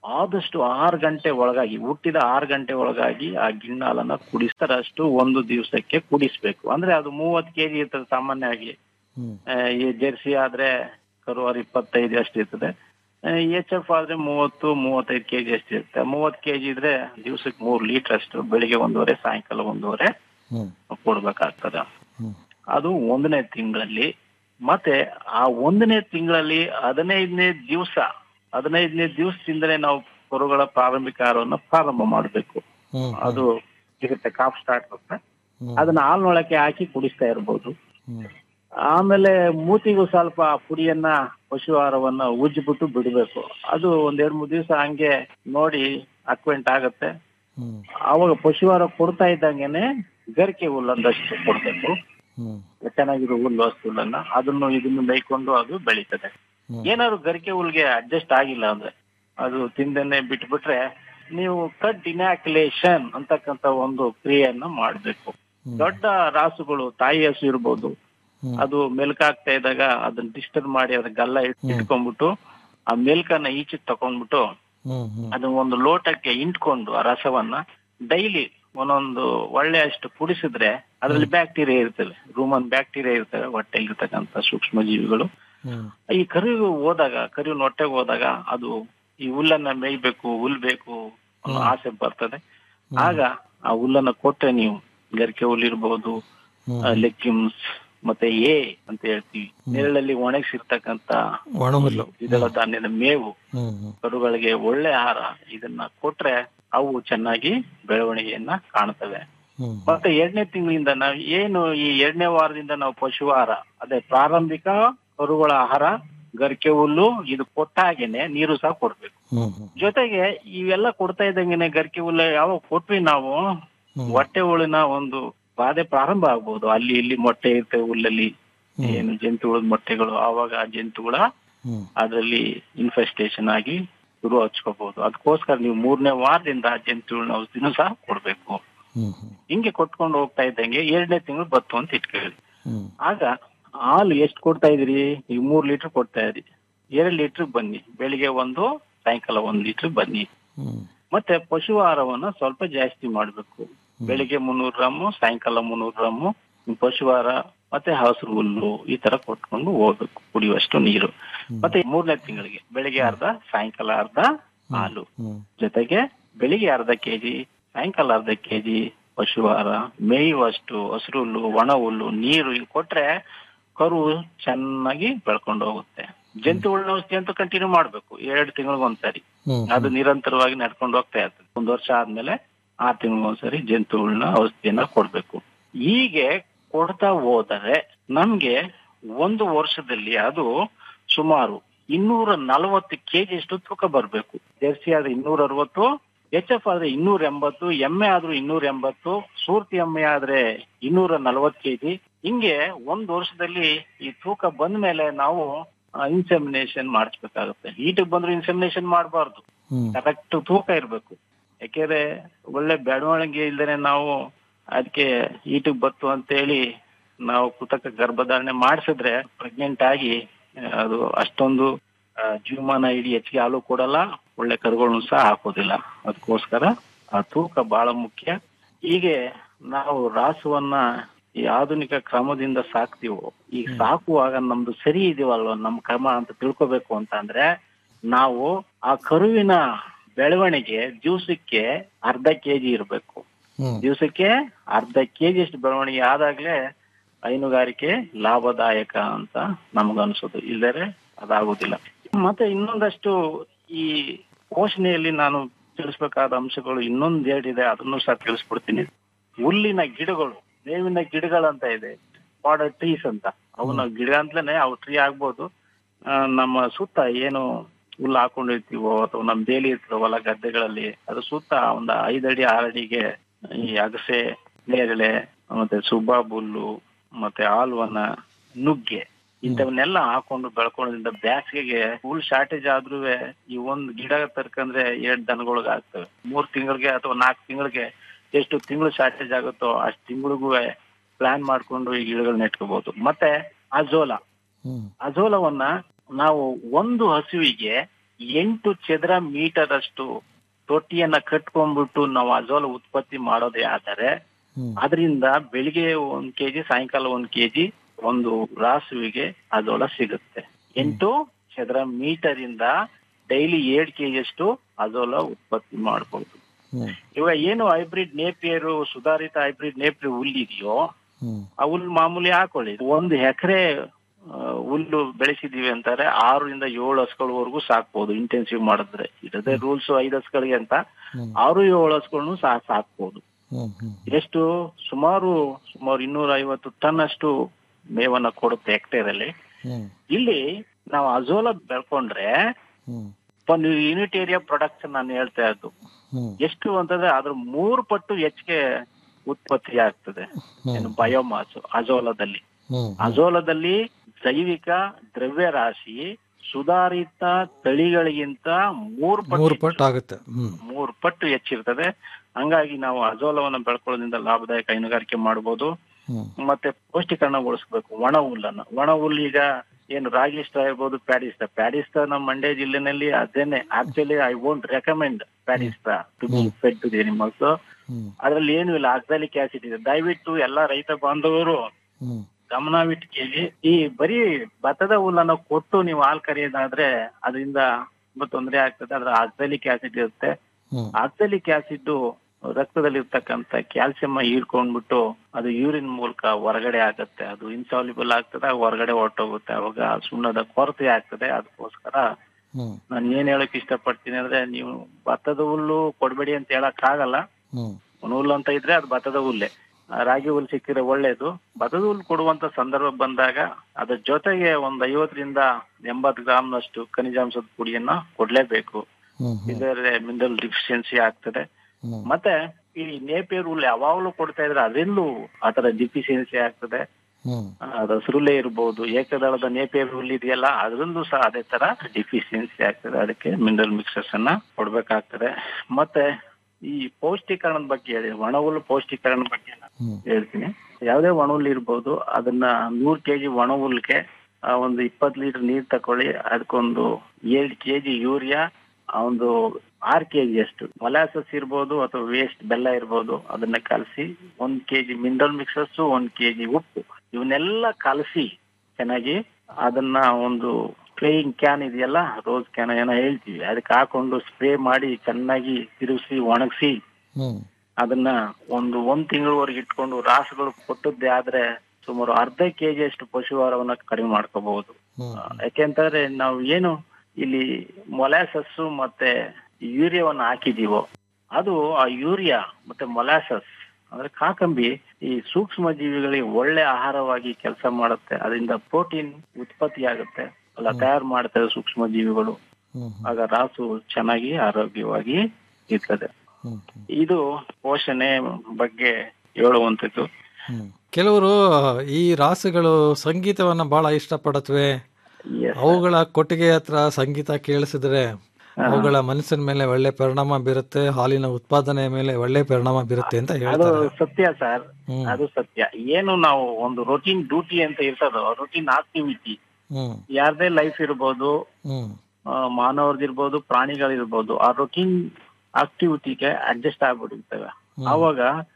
ಆದಷ್ಟು ಆರು ಗಂಟೆ ಒಳಗಾಗಿ ಹುಟ್ಟಿದ ಆರು ಗಂಟೆ ಒಳಗಾಗಿ ಆ ಗಿಣ್ಣ ಹಾಲನ್ನ ಕುಡಿಸ್ತಾರಷ್ಟು ಒಂದು ದಿವಸಕ್ಕೆ ಕುಡಿಸ್ಬೇಕು ಅಂದ್ರೆ ಅದು ಮೂವತ್ತು ಕೆಜಿ ಇರ್ತದೆ ಸಾಮಾನ್ಯವಾಗಿ ಆ, ಈ ಜೆರ್ಸಿ ಆದ್ರೆ ಕರುವಾರು ಇಪ್ಪತ್ತೈದು ಅಷ್ಟು ಇರ್ತದೆ ಎಚ್ ಎಫ್ ಆದ್ರೆ ಮೂವತ್ತು ಮೂವತ್ತೈದು ಕೆಜಿ ಅಷ್ಟು ಇರುತ್ತೆ ಮೂವತ್ತು ಕೆಜಿ ಇದ್ರೆ ದಿವಸಕ್ಕೆ ಮೂರು ಲೀಟರ್ ಅಷ್ಟು ಬೆಳಿಗ್ಗೆ ಒಂದೂವರೆ ಸಾಯಂಕಾಲ ಒಂದೂವರೆ ಕೊಡ್ಬೇಕಾಗ್ತದೆ ಅದು ಒಂದನೇ ತಿಂಗಳಲ್ಲಿ ಮತ್ತೆ ಆ ಒಂದನೇ ತಿಂಗಳಲ್ಲಿ ಹದಿನೈದನೇ ದಿವಸ ಹದಿನೈದನೇ ದಿವಸದಿಂದಲೇ ನಾವು ಕರುಗಳ ಪ್ರಾರಂಭಿಕ ಆಹಾರವನ್ನು ಪ್ರಾರಂಭ ಮಾಡಬೇಕು ಅದು ಸಿಗುತ್ತೆ ಕಾಫ್ ಸ್ಟಾರ್ಟ್ ಆಗುತ್ತೆ ಅದನ್ನ ಹಾಲ್ನೊಳಕ್ಕೆ ಹಾಕಿ ಕುಡಿಸ್ತಾ ಇರ್ಬೋದು ಆಮೇಲೆ ಮೂತಿಗೂ ಸ್ವಲ್ಪ ಪುಡಿಯನ್ನ ಪಶು ಆಹಾರವನ್ನ ಉಜ್ಜಿಬಿಟ್ಟು ಬಿಡಬೇಕು ಅದು ಒಂದ್ ಎರಡ್ ಮೂರ್ ದಿವಸ ಹಂಗೆ ನೋಡಿ ಅಕ್ವೆಂಟ್ ಆಗತ್ತೆ ಅವಾಗ ಪಶು ಆಹಾರ ಕೊಡ್ತಾ ಇದ್ದಂಗೆನೆ ಗರಿಕೆ ಹುಲ್ಲೊಂದಷ್ಟು ಕೊಡ್ಬೇಕು ಚೆನ್ನಾಗಿರೋ ಹುಲ್ಲು ಹಸು ಹುಲ್ಲನ್ನ ಅದನ್ನು ಇದನ್ನು ಮೇಯ್ಕೊಂಡು ಅದು ಬೆಳೀತದೆ ಏನಾದ್ರು ಗರಿಕೆ ಹುಲ್ಗೆ ಅಡ್ಜಸ್ಟ್ ಆಗಿಲ್ಲ ಅಂದ್ರೆ ಅದು ತಿಂದನೆ ಬಿಟ್ಬಿಟ್ರೆ ನೀವು ಕಟ್ ಇನಾಕ್ಯುಲೇಷನ್ ಅಂತಕ್ಕಂತ ಒಂದು ಕ್ರಿಯೆಯನ್ನ ಮಾಡ್ಬೇಕು ದೊಡ್ಡ ರಾಸುಗಳು ತಾಯಿ ಹಸು ಇರ್ಬೋದು ಅದು ಮೆಲ್ಕಾಗ್ತಾ ಇದ್ದಾಗ ಅದನ್ನ ಡಿಸ್ಟರ್ಬ್ ಮಾಡಿ ಅದ್ರ ಗಲ್ಲ ಇಟ್- ಇಟ್ಕೊಂಡ್ಬಿಟ್ಟು ಆ ಮೆಲ್ಕನ್ನ ಈಚೆಗೆ ತಕೊಂಡ್ಬಿಟ್ಟು ಅದನ್ನ ಒಂದು ಲೋಟಕ್ಕೆ ಇಂಟ್ಕೊಂಡು ಆ ರಸವನ್ನ ಡೈಲಿ ಒಂದೊಂದು ಒಳ್ಳೆ ಅಷ್ಟು ಕುಡಿಸಿದ್ರೆ ಅದ್ರಲ್ಲಿ ಬ್ಯಾಕ್ಟೀರಿಯಾ ಇರ್ತದೆ ರೂಮನ್ ಬ್ಯಾಕ್ಟೀರಿಯಾ ಇರ್ತವೆ ಹೊಟ್ಟೆಲಿ ಇರ್ತಕ್ಕಂಥ ಸೂಕ್ಷ್ಮ ಜೀವಿಗಳು ಈ ಕರುವಿಗೆ ಹೋದಾಗ ಕರುವಿನ ಹೊಟ್ಟೆಗೆ ಹೋದಾಗ ಅದು ಈ ಹುಲ್ಲನ್ನ ಮೇಯ್ಬೇಕು ಹುಲ್ ಬೇಕು ಅನ್ನೋ ಆಸೆ ಬರ್ತದೆ ಆಗ ಆ ಹುಲ್ಲನ್ನ ಕೊಟ್ರೆ ನೀವು ಗರಿಕೆ ಹುಲ್ ಇರ್ಬೋದು ಲೆಗ್ಯೂಮ್ಸ್ ಮತ್ತೆ ಎ ಅಂತ ಹೇಳ್ತೀವಿ ನೆರಳಲ್ಲಿ ಒಣಗಿಸಿರ್ತಕ್ಕಂತ ಒಣ ಹುಲ್ಲು ದ್ವಿದಳ ಧಾನ್ಯದ ಮೇವು ಕರುಗಳಿಗೆ ಒಳ್ಳೆ ಆಹಾರ ಇದನ್ನ ಕೊಟ್ರೆ ಅವು ಚೆನ್ನಾಗಿ ಬೆಳವಣಿಗೆಯನ್ನ ಕಾಣ್ತವೆ ಮತ್ತೆ ಎರಡನೇ ತಿಂಗಳಿಂದ ನಾವು ಏನು ಈ ಎರಡನೇ ವಾರದಿಂದ ನಾವು ಪಶು ಆಹಾರ ಅದೇ ಪ್ರಾರಂಭಿಕ ಕರುಗಳ ಆಹಾರ ಗರಿಕೆ ಹುಲ್ಲು ಇದು ಕೊಟ್ಟಾಗೇನೆ ನೀರು ಸಹ ಕೊಡ್ಬೇಕು ಜೊತೆಗೆ ಇವೆಲ್ಲ ಕೊಡ್ತಾ ಇದ್ದಂಗೆನೆ ಗರಿಕೆ ಹುಲ್ಲು ಯಾವಾಗ ಕೊಟ್ವಿ ನಾವು ಹೊಟ್ಟೆ ಹುಳಿನ ಒಂದು ಬಾಧೆ ಪ್ರಾರಂಭ ಆಗ್ಬೋದು ಅಲ್ಲಿ ಇಲ್ಲಿ ಮೊಟ್ಟೆ ಇರ್ತವೆ ಹುಲ್ಲಲ್ಲಿ ಏನು ಜಂತುಹುಳದ ಮೊಟ್ಟೆಗಳು ಆವಾಗ ಆ ಜಂತುಹುಳ ಅದ್ರಲ್ಲಿ ಇನ್ಫೆಸ್ಟೇಷನ್ ಆಗಿ ಶುರು ಹಚ್ಕೋಬಹುದು ಅದಕ್ಕೋಸ್ಕರ ನೀವು ಮೂರನೇ ವಾರದಿಂದ ಜಂತುಹುಳನ ಔಷಧಿನೂ ಸಹ ಕೊಡ್ಬೇಕು ಹಿಂಗೆ ಕೊಟ್ಕೊಂಡು ಹೋಗ್ತಾ ಇದ್ದಂಗೆ ಎರಡನೇ ತಿಂಗಳು ಬತ್ತು ಅಂತ ಇಟ್ಕೊಳ್ಳಿ ಆಗ ಹಾಲು ಎಷ್ಟು ಕೊಡ್ತಾ ಇದ್ರಿ ಈಗ ಮೂರ್ ಲೀಟರ್ ಕೊಡ್ತಾ ಇದ್ರಿ ಎರಡ್ ಲೀಟರ್ ಬನ್ನಿ ಬೆಳಿಗ್ಗೆ ಒಂದು ಸಾಯಂಕಾಲ ಒಂದ್ ಲೀಟರ್ ಬನ್ನಿ ಮತ್ತೆ ಪಶು ಆಹಾರವನ್ನ ಸ್ವಲ್ಪ ಜಾಸ್ತಿ ಮಾಡ್ಬೇಕು ಬೆಳಿಗ್ಗೆ ಮುನ್ನೂರು ಗ್ರಾಮು ಸಾಯಂಕಾಲ ಮುನ್ನೂರು ಗ್ರಾಮು ಪಶು ಆಹಾರ ಮತ್ತೆ ಹಸಿರು ಹುಲ್ಲು ಈ ತರ ಕೊಟ್ಕೊಂಡು ಹೋಗ್ಬೇಕು ಕುಡಿಯುವಷ್ಟು ನೀರು ಮತ್ತೆ ಮೂರನೇ ತಿಂಗಳಿಗೆ ಬೆಳಿಗ್ಗೆ ಅರ್ಧ ಸಾಯಂಕಾಲ ಅರ್ಧ ಹಾಲು ಜೊತೆಗೆ ಬೆಳಿಗ್ಗೆ ಅರ್ಧ ಕೆಜಿ ಸಾಯಂಕಾಲ ಅರ್ಧ ಕೆಜಿ ಪಶು ಆಹಾರ ಮೇಯುವಷ್ಟು ಹಸಿರು ಹುಲ್ಲು ಒಣ ಹುಲ್ಲು ನೀರು ಹಿಂಗ್ ಕೊಟ್ರೆ ಕರು ಚೆನ್ನಾಗಿ ಬೆಳ್ಕೊಂಡು ಹೋಗುತ್ತೆ ಜಂತು ಹುಳ್ಳ ಔಷಧಿ ಅಂತೂ ಕಂಟಿನ್ಯೂ ಮಾಡ್ಬೇಕು ಎರಡು ತಿಂಗಳಿಗೊಂದ್ಸರಿ ಅದು ನಿರಂತರವಾಗಿ ನಡ್ಕೊಂಡು ಹೋಗ್ತಾ ಇರ್ತದೆ ಒಂದ್ ವರ್ಷ ಆದ್ಮೇಲೆ ಆರ್ ತಿಂಗಳಿಗೊಂದ್ಸರಿ ಜಂತು ಹುಳ್ಳ ಔಷಧಿಯನ್ನ ಕೊಡ್ಬೇಕು ಹೀಗೆ ಕೊಡ್ತಾ ಹೋದರೆ ನಮ್ಗೆ ಒಂದು ವರ್ಷದಲ್ಲಿ ಅದು ಸುಮಾರು ಇನ್ನೂರ ನಲವತ್ತು ಕೆಜಿ ಅಷ್ಟು ತೂಕ ಬರ್ಬೇಕು ಜೆರ್ಸಿ ಆದ್ರೆ ಇನ್ನೂರ ಅರವತ್ತು ಎಚ್ ಎಫ್ ಆದ್ರೆ ಇನ್ನೂರ ಎಂಬತ್ತು ಎಮ್ಮೆ ಆದ್ರೂ ಇನ್ನೂರ ಎಂಬತ್ತು ಸೂರ್ತಿ ಎಮ್ಮೆ ಆದ್ರೆ ಇನ್ನೂರ ನಲವತ್ತು ಕೆಜಿ ಹಿಂಗೆ ಒಂದ್ ವರ್ಷದಲ್ಲಿ ಈ ತೂಕ ಬಂದ ಮೇಲೆ ನಾವು ಇನ್ಸೆಮಿನೇಷನ್ ಮಾಡಿಸ್ಬೇಕಾಗುತ್ತೆ ಈಟಿಗೆ ಬಂದ್ರು ಇನ್ಸೆಮಿನೇಷನ್ ಮಾಡಬಾರ್ದು ಕರೆಕ್ಟ್ ತೂಕ ಇರ್ಬೇಕು ಯಾಕೆಂದ್ರೆ ಒಳ್ಳೆ ಬೆಳವಣಿಗೆ ಇಲ್ದೇನೆ ನಾವು ಅದಕ್ಕೆ ಈಟಿಗೆ ಬತ್ತು ಅಂತೇಳಿ ನಾವು ಕೃತಕ ಗರ್ಭಧಾರಣೆ ಮಾಡಿಸಿದ್ರೆ ಪ್ರೆಗ್ನೆಂಟ್ ಆಗಿ ಆ, ಅದು ಅಷ್ಟೊಂದು ಆ, ಜೀವಮಾನ ಇಡೀ ಹೆಚ್ಚಿಗೆ ಹಾಲು ಕೊಡಲ್ಲ ಒಳ್ಳೆ ಕರುಗಳನ್ನು ಸಹ ಹಾಕೋದಿಲ್ಲ ಅದಕ್ಕೋಸ್ಕರ ಆ ತೂಕ ಬಹಳ ಮುಖ್ಯ ಹೀಗೆ ನಾವು ರಾಸುವನ್ನ ಈ ಆಧುನಿಕ ಕ್ರಮದಿಂದ ಸಾಕ್ತಿವೋ ಈಗ ಸಾಕುವಾಗ ನಮ್ದು ಸರಿ ಇದೀವಲ್ವ ನಮ್ ಕ್ರಮ ಅಂತ ತಿಳ್ಕೊಬೇಕು ಅಂತ ಅಂದ್ರೆ ನಾವು ಆ ಕರುವಿನ ಬೆಳವಣಿಗೆ ದಿವಸಕ್ಕೆ ಅರ್ಧ ಕೆಜಿ ಇರಬೇಕು ದಿವಸಕ್ಕೆ ಅರ್ಧ ಕೆಜಿ ಅಷ್ಟು ಬೆಳವಣಿಗೆ ಆದಾಗ್ಲೇ ಹೈನುಗಾರಿಕೆ ಲಾಭದಾಯಕ ಅಂತ ನಮಗನ್ಸೋದು ಇಲ್ಲದ್ರೆ ಅದಾಗುದಿಲ್ಲ ಮತ್ತೆ ಇನ್ನೊಂದಷ್ಟು ಈ ಪೋಷಣೆಯಲ್ಲಿ ನಾನು ತಿಳಿಸ್ಬೇಕಾದ ಅಂಶಗಳು ಇನ್ನೊಂದ್ ಎರಡಿದೆ ಅದನ್ನು ಸಹ ತಿಳಿಸ್ಬಿಡ್ತೀನಿ ಹುಲ್ಲಿನ ಗಿಡಗಳು ಬೇವಿನ ಗಿಡಗಳಂತ ಇದೆ ಪಾಡರ್ ಟ್ರೀಸ್ ಅಂತ ಅವನ ಗಿಡ ಅಂತಲೇ ಅವು ಟ್ರೀ ಆಗ್ಬೋದು ಆ, ನಮ್ಮ ಸುತ್ತ ಏನು ಹುಲ್ಲು ಹಾಕೊಂಡಿರ್ತೀವೋ ಅಥವಾ ನಮ್ ಬೇಲಿ ಇರ್ತದೆ ಹೊಲ ಗದ್ದೆಗಳಲ್ಲಿ ಅದ್ರ ಸುತ್ತ ಒಂದು ಐದಡಿ ಆರಡಿಗೆ ಈ ಅಗಸೆ ನೇರಳೆ ಮತ್ತೆ ಸುಬಾಬ್ ಹುಲ್ಲು ಮತ್ತೆ ಆಲ್ವನ ನುಗ್ಗೆ ಇಂಥವನ್ನೆಲ್ಲ ಹಾಕೊಂಡು ಬೆಳ್ಕೊಳ್ಳೋದ್ರಿಂದ ಬ್ಯಾಸಿಗೆಗೆ ಹುಲ್ ಶಾರ್ಟೇಜ್ ಆದ್ರೂ ಈ ಒಂದ್ ಗಿಡ ತರ್ಕಂದ್ರೆ ಎರಡ್ ದನಗಳಿಗೆ ಆಗ್ತವೆ ಮೂರ್ ತಿಂಗಳಿಗೆ ಅಥವಾ ನಾಲ್ಕು ತಿಂಗಳಿಗೆ ಎಷ್ಟು ತಿಂಗಳು ಶಾರ್ಟೇಜ್ ಆಗುತ್ತೋ ಅಷ್ಟ್ ತಿಂಗಳಿಗೂ ಪ್ಲಾನ್ ಮಾಡ್ಕೊಂಡು ಈ ಗಿಡಗಳನ್ನ ನೆಟ್ಕೋಬಹುದು ಮತ್ತೆ ಅಜೋಲಾ ಅಜೋಲವನ್ನ ನಾವು ಒಂದು ಹಸುವಿಗೆ ಎಂಟು ಚದರ ಮೀಟರ್ ಅಷ್ಟು ತೊಟ್ಟಿಯನ್ನ ಕಟ್ಕೊಂಡ್ಬಿಟ್ಟು ನಾವು ಅಜೋಲ ಉತ್ಪತ್ತಿ ಮಾಡೋದೇ ಆದರೆ ಅದರಿಂದ ಬೆಳಿಗ್ಗೆ ಒಂದ್ ಕೆಜಿ ಸಾಯಂಕಾಲ ಒಂದ್ ಕೆಜಿ ಒಂದು ರಾಸುವಿಗೆ ಅಜೋಲ ಸಿಗುತ್ತೆ ಎಂಟು ಚದರ ಮೀಟರ್ ಇಂದ ಡೈಲಿ ಏಳು ಕೆಜಿ ಅಷ್ಟು ಅಜೋಲ ಉತ್ಪತ್ತಿ ಮಾಡಬಹುದು ಇವಾಗ ಏನು ಹೈಬ್ರಿಡ್ ನೇಪಿಯರು ಸುಧಾರಿತ ಹೈಬ್ರಿಡ್ ನೇಪಿಯರ್ ಹುಲ್ಲಿದೆಯೋ ಆ ಹುಲ್ಲು ಮಾಮೂಲಿ ಹಾಕೊಳ್ಳಿ ಒಂದು ಎಕರೆ ಹುಲ್ಲು ಬೆಳೆಸಿದೀವಿ ಅಂತಾರೆ ಆರರಿಂದ ಏಳು ಹಸ್ಗಳವರೆಗೂ ಸಾಕ್ಬೋದು ಇಂಟೆನ್ಸಿವ್ ಮಾಡಿದ್ರೆ ಇರದೇ ರೂಲ್ಸ್ ಐದು ಹಸ್ಗಳಿಗೆ ಅಂತ ಆರು ಏಳು ಹಸ್ಗಳನ್ನು ಸಹ ಸಾಕ್ಬೋದು ಎಷ್ಟು ಸುಮಾರು ಸುಮಾರು ಇನ್ನೂರ ಐವತ್ತು ಟನ್ ಅಷ್ಟು ಮೇವನ್ನ ಕೊಡುತ್ತೆ ಹೆಕ್ಟೇರ್ ಅಲ್ಲಿ ಇಲ್ಲಿ ನಾವು ಅಜೋಲ ಬೆಳ್ಕೊಂಡ್ರೆ ಒಂದು ಯೂನಿಟ್ ಏರಿಯಾ ಪ್ರೊಡಕ್ಷನ್ ನಾನು ಹೇಳ್ತಾ ಇದ್ದು ಎಷ್ಟು ಅಂತಂದ್ರೆ ಅದ್ರ ಮೂರು ಪಟ್ಟು ಹೆಚ್ಚಿಗೆ ಉತ್ಪತ್ತಿ ಆಗ್ತದೆ ಏನು ಬಯೋಮಾಸ್ ಅಜೋಲದಲ್ಲಿ ಅಜೋಲದಲ್ಲಿ ಜೈವಿಕ ದ್ರವ್ಯರಾಶಿ ಸುಧಾರಿತ ತಳಿಗಳಿಗಿಂತ ಮೂರು ಮೂರು ಪಟ್ಟು ಪಟ್ಟು ಆಗುತ್ತೆ ಹ್ಮ್ ಮೂರು ಪಟ್ಟು ಹೆಚ್ಚಿರ್ತದೆ ಹಂಗಾಗಿ ನಾವು ಅಜೋಲವನ್ನ ಬೆಳ್ಕೊಳ್ಳೋದ್ರಿಂದ ಲಾಭದಾಯಕ ಹೈನುಗಾರಿಕೆ ಮಾಡಬಹುದು ಮತ್ತೆ ಪೌಷ್ಟಿಕರಣಗೊಳಿಸ್ಬೇಕು ಒಣ ಹುಲ್ಲನ್ನ ಒಣ ಹುಲ್ಲು ಈಗ ಏನು ರಾಗಿ ಇಷ್ಟ ಇರ್ಬೋದು ಪ್ಯಾಡಿಸ್ಟ ಪ್ಯಾಡಿಸ್ಟ ನಮ್ಮ ಮಂಡ್ಯ ಜಿಲ್ಲೆನಲ್ಲಿ ಅದೇನೆ actually I won't recommend paddy straw to be fed to the animals ಅದ್ರಲ್ಲಿ ಏನು ಇಲ್ಲ ಆಕ್ಸಾಲಿಕ್ ಆಸಿಡ್ ಇದೆ ದಯವಿಟ್ಟು ಎಲ್ಲಾ ರೈತ ಬಾಂಧವರು ಗಮನವಿಟ್ಟು ಕೇಳಿ ಈ ಬರೀ ಭತ್ತದ ಹುಲ್ಲನ್ನ ಕೊಟ್ಟು ನೀವು ಹಾಲು ಕರೆಯೋದಾದ್ರೆ ಅದರಿಂದ ತುಂಬಾ ತೊಂದರೆ ಆಗ್ತದೆ ಅದ್ರ ಆಕ್ಸಾಲಿಕ್ ಆಸಿಡ್ ಇರುತ್ತೆ ಆಕ್ಸಾಲಿಕ್ ಆಸಿಡ್ ರಕ್ತದಲ್ಲಿ ಇರ್ತಕ್ಕಂತ ಕ್ಯಾಲ್ಸಿಯಂ ಹೀರ್ಕೊಂಡ್ಬಿಟ್ಟು ಅದು ಯೂರಿನ್ ಮೂಲಕ ಹೊರಗಡೆ ಆಗತ್ತೆ ಅದು ಇನ್ಸಾಲ್ಯುಬಲ್ ಆಗ್ತದೆ ಹೊರಗಡೆ ಹೊರಟೋಗುತ್ತೆ ಅವಾಗ ಸುಣ್ಣದ ಕೊರತೆ ಆಗ್ತದೆ ಅದಕ್ಕೋಸ್ಕರ ನಾನು ಏನ್ ಹೇಳಕ್ ಇಷ್ಟಪಡ್ತೀನಿ ಅಂದ್ರೆ ನೀವು ಭತ್ತದ ಹುಲ್ಲು ಕೊಡ್ಬೇಡಿ ಅಂತ ಹೇಳಕ್ ಆಗಲ್ಲ ಒಣ ಹುಲ್ಲು ಅಂತ ಇದ್ರೆ ಅದು ಭತ್ತದ ಹುಲ್ಲೆ ಆ, ರಾಗಿ ಹುಲ್ಲು ಸಿಕ್ಕಿದ್ರೆ ಒಳ್ಳೇದು ಭತ್ತದ ಹುಲ್ಲು ಕೊಡುವಂತ ಸಂದರ್ಭ ಬಂದಾಗ ಅದ್ರ ಜೊತೆಗೆ ಒಂದ್ ಐವತ್ತರಿಂದ ಎಂಬತ್ತು ಗ್ರಾಮ್ನಷ್ಟು ಖನಿಜಾಂಶದ ಪುಡಿಯನ್ನ ಕೊಡ್ಲೇಬೇಕು ಇದರ ಮಿನರಲ್ ಡಿಫಿಷಿಯನ್ಸಿ ಆಗ್ತದೆ ಮತ್ತೆ ಈ ನೇಪಿಯರ್ ಹುಲ್ಲು ಯಾವಾಗ್ಲೂ ಕೊಡ್ತಾ ಇದ್ರೆ ಅದರಲ್ಲೂ ಆತರ ಡಿಫಿಷಿಯನ್ಸಿ ಆಗ್ತದೆ ಅದು ಹಸಿರುಲ್ಲೇ ಇರ್ಬೋದು ಏಕದಳದ ನೇಪಿಯರ್ ಹುಲ್ಲು ಇದೆಯಲ್ಲ ಅದರಲ್ಲೂ ಸಹ ಅದೇ ತರ ಡಿಫಿಷಿಯನ್ಸಿ ಆಗ್ತದೆ ಅದಕ್ಕೆ ಮಿನರಲ್ ಮಿಕ್ಸರ್ಸ್ ಅನ್ನ ಕೊಡ್ಬೇಕಾಗ್ತದೆ ಮತ್ತೆ ಈ ಪೌಷ್ಟಿಕರಣದ ಬಗ್ಗೆ ಹೇಳಿ ಒಣ ಹುಲ್ಲು ಪೌಷ್ಟಿಕರಣದ ಬಗ್ಗೆ ನಾನು ಹೇಳ್ತೀನಿ ಯಾವುದೇ ಒಣ ಹುಲ್ಲು ಇರ್ಬೋದು ಅದನ್ನ ನೂರ್ ಕೆಜಿ ಒಣ ಹುಲ್ಗೆ ಆ, ಒಂದು ಇಪ್ಪತ್ತು ಲೀಟರ್ ನೀರ್ ತಕೊಳ್ಳಿ ಅದಕ್ಕೊಂದು ಏಳು ಕೆಜಿ ಯೂರಿಯಾ ಆ ಒಂದು ಆರ್ ಕೆಜಿ ಅಷ್ಟು ಮೊಲಾಸಸ್ ಇರ್ಬೋದು ಅಥವಾ ವೇಸ್ಟ್ ಬೆಲ್ಲ ಇರ್ಬೋದು ಅದನ್ನ ಕಲಸಿ ಒಂದ್ ಕೆಜಿ ಮಿನರಲ್ ಮಿಕ್ಸರ್ಸ್ ಒಂದ್ ಕೆಜಿ ಉಪ್ಪು ಇವನ್ನೆಲ್ಲ ಕಲಸಿ ಚೆನ್ನಾಗಿ ಅದನ್ನ ಒಂದು ಸ್ಪ್ರೇಯಿಂಗ್ ಕ್ಯಾನ್ ಇದೆಯಲ್ಲ ರೋಸ್ ಕ್ಯಾನ್ ಏನೋ ಹೇಳ್ತೀವಿ ಅದಕ್ಕೆ ಹಾಕೊಂಡು ಸ್ಪ್ರೇ ಮಾಡಿ ಚೆನ್ನಾಗಿ ತಿರುಗಿಸಿ ಒಣಗಿಸಿ ಅದನ್ನ ಒಂದು ಒಂದ್ ತಿಂಗಳವರೆಗೆ ಇಟ್ಕೊಂಡು ರಾಸುಗಳು ಕೊಟ್ಟದ್ದೇ ಆದ್ರೆ ಸುಮಾರು ಅರ್ಧ ಕೆಜಿ ಅಷ್ಟು ಪಶುಹಾರವನ್ನ ಕಡಿಮೆ ಮಾಡ್ಕೋಬಹುದು ಯಾಕೆಂತಂದ್ರೆ ನಾವು ಏನು ಇಲ್ಲಿ ಮೊಲಾಸಸ್ ಮತ್ತೆ ಯೂರಿಯಾವನ್ನ ಹಾಕಿದೀವೋ ಅದು ಆ ಯೂರಿಯಾ ಮತ್ತೆ ಮೊಲಾಸಸ್ ಅಂದ್ರೆ ಕಾಕಂಬಿ ಈ ಸೂಕ್ಷ್ಮ ಜೀವಿಗಳಿಗೆ ಒಳ್ಳೆ ಆಹಾರವಾಗಿ ಕೆಲಸ ಮಾಡುತ್ತೆ ಅದರಿಂದ ಪ್ರೋಟೀನ್ ಉತ್ಪತ್ತಿ ಆಗುತ್ತೆ ಅಲ್ಲ ತಯಾರು ಮಾಡ್ತವೆ ಸೂಕ್ಷ್ಮ ಜೀವಿಗಳು ಆಗ ರಾಸು ಚೆನ್ನಾಗಿ ಆರೋಗ್ಯವಾಗಿ ಇರ್ತದೆ ಇದು ಪೋಷಣೆ ಬಗ್ಗೆ ಹೇಳುವಂತದ್ದು ಕೆಲವರು ಈ ರಾಸುಗಳು ಸಂಗೀತವನ್ನ ಬಹಳ ಇಷ್ಟಪಡತ್ವೆ ಅವುಗಳ ಕೊಟ್ಟಿಗೆ ಹತ್ರ ಸಂಗೀತ ಕೇಳಿಸಿದ್ರೆ ಅವುಗಳ ಮನಸ್ಸಿನ ಮೇಲೆ ಒಳ್ಳೆ ಪರಿಣಾಮ ಬೀರುತ್ತೆ ಹಾಲಿನ ಉತ್ಪಾದನೆ ಮೇಲೆ ಒಳ್ಳೆ ಪರಿಣಾಮ ಬೀರುತ್ತೆ ಅಂತ ಅದು ಹೇಳ್ತಾರೆ ಸತ್ಯ ಸರ್ ಅದು ಸತ್ಯ ಏನು ನಾವು ಒಂದು ರೊಟೀನ್ ಡ್ಯೂಟಿ ಅಂತ ಇರ್ತದೋ ರೊಟೀನ್ ಆಕ್ಟಿವಿಟಿ ಹ್ಮ್ ಯಾರ್ದೇ ಲೈಫ್ ಇರ್ಬೋದು ಹ್ಮ್ ಆ, ಮಾನವರದಿರ್ಬೋದು ಪ್ರಾಣಿಗಳಿರ್ಬೋದು ಆ ರೊಟೀನ್ ಆಕ್ಟಿವಿಟಿಗೆ ಅಡ್ಜಸ್ಟ್ ಆಗ್ಬಿಟ್ಟಿರ್ತವೆ ಅವಾಗ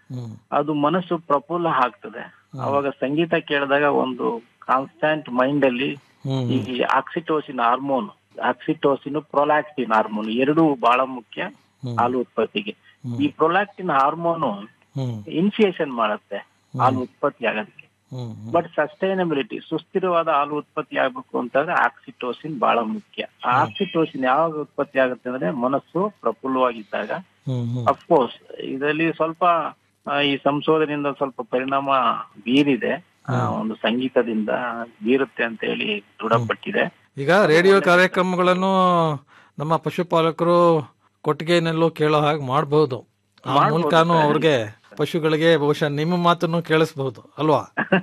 ಅದು ಮನಸ್ಸು ಪ್ರಫುಲ್ಲ ಆಗ್ತದೆ ಅವಾಗ ಸಂಗೀತ ಕೇಳಿದಾಗ ಒಂದು ಕಾನ್ಸ್ಟಂಟ್ ಮೈಂಡ್ ಅಲ್ಲಿ ಹ್ಮ್ ಈ oxytocin hormone oxytocin prolactin hormone ಎರಡೂ ಬಹಳ ಮುಖ್ಯ ಹಾಲು ಉತ್ಪತ್ತಿಗೆ ಈ ಪ್ರೊಲಾಕ್ಟಿನ್ ಹಾರ್ಮೋನು ಹ್ಮ್ ಇನಿಷಿಯೇಷನ್ ಮಾಡುತ್ತೆ ಹಾಲು ಉತ್ಪತ್ತಿ ಆಗೋದಕ್ಕೆ ಹ್ಮ್ ಬಟ್ ಸಸ್ಟೈನಬಿಲಿಟಿ ಸುಸ್ಥಿರವಾದ ಹಾಲು ಉತ್ಪತ್ತಿ ಆಗ್ಬೇಕು ಅಂತಂದ್ರೆ ಆಕ್ಸಿಟೋಸಿನ್ ಬಹಳ ಮುಖ್ಯ ಆ ಆಕ್ಸಿಟೋಸಿನ್ ಯಾವಾಗ ಉತ್ಪತ್ತಿ ಆಗುತ್ತೆ ಅಂದ್ರೆ ಮನಸ್ಸು ಪ್ರಫುಲ್ಲವಾಗಿದ್ದಾಗ ಹ್ಮ್ ಹ್ಮ್ ಅಫ್ಕೋರ್ಸ್ ಇದರಲ್ಲಿ ಸ್ವಲ್ಪ ಆ, ಈ ಸಂಶೋಧನೆಯಿಂದ ಸ್ವಲ್ಪ ಪರಿಣಾಮ ಬೀರಿದೆ ಆ, ಒಂದು ಸಂಗೀತದಿಂದ ಬೀರುತ್ತೆ ಅಂತ ಹೇಳಿ ದೃಢಪಟ್ಟಿದೆ ಈಗ ರೇಡಿಯೋ ಕಾರ್ಯಕ್ರಮಗಳನ್ನು ನಮ್ಮ ಪಶುಪಾಲಕರು ಕೊಟ್ಟಿಗೆನಲ್ಲೂ ಕೇಳೋ ಹಾಗೆ ಮಾಡಬಹುದು ಆ ಮಾಡ್ಬೋದು ಮೂಲಕನೂ ಸರ್. ಅವ್ರಿಗೆ ಪಶುಗಳಿಗೆ ಬಹುಶಃ ನಿಮ್ಮ ಮಾತನ್ನು ಕೇಳಿಸಬಹುದು ಅಲ್ವಾ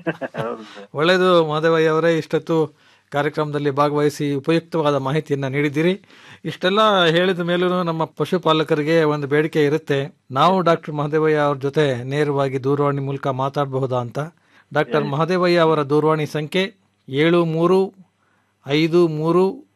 ಒಳ್ಳೆಯದು ಮಾದೇವಯ್ಯ ಅವರೇ ಇಷ್ಟೊತ್ತು ಕಾರ್ಯಕ್ರಮದಲ್ಲಿ ಭಾಗವಹಿಸಿ ಉಪಯುಕ್ತವಾದ ಮಾಹಿತಿಯನ್ನ ನೀಡಿದ್ದೀರಿ ಇಷ್ಟೆಲ್ಲ ಹೇಳಿದ ಮೇಲೂ ನಮ್ಮ ಪಶುಪಾಲಕರಿಗೆ ಒಂದು ಬೇಡಿಕೆ ಇರುತ್ತೆ ನಾವು ಡಾಕ್ಟರ್ ಮಹದೇವಯ್ಯ ಅವ್ರ ಜೊತೆ ನೇರವಾಗಿ ದೂರವಾಣಿ ಮೂಲಕ ಮಾತಾಡಬಹುದಾ ಅಂತ ಡಾಕ್ಟರ್ ಮಹದೇವಯ್ಯ ಅವರ ದೂರವಾಣಿ ಸಂಖ್ಯೆ ಏಳು ಮೂರು ಐದು ಮೂರು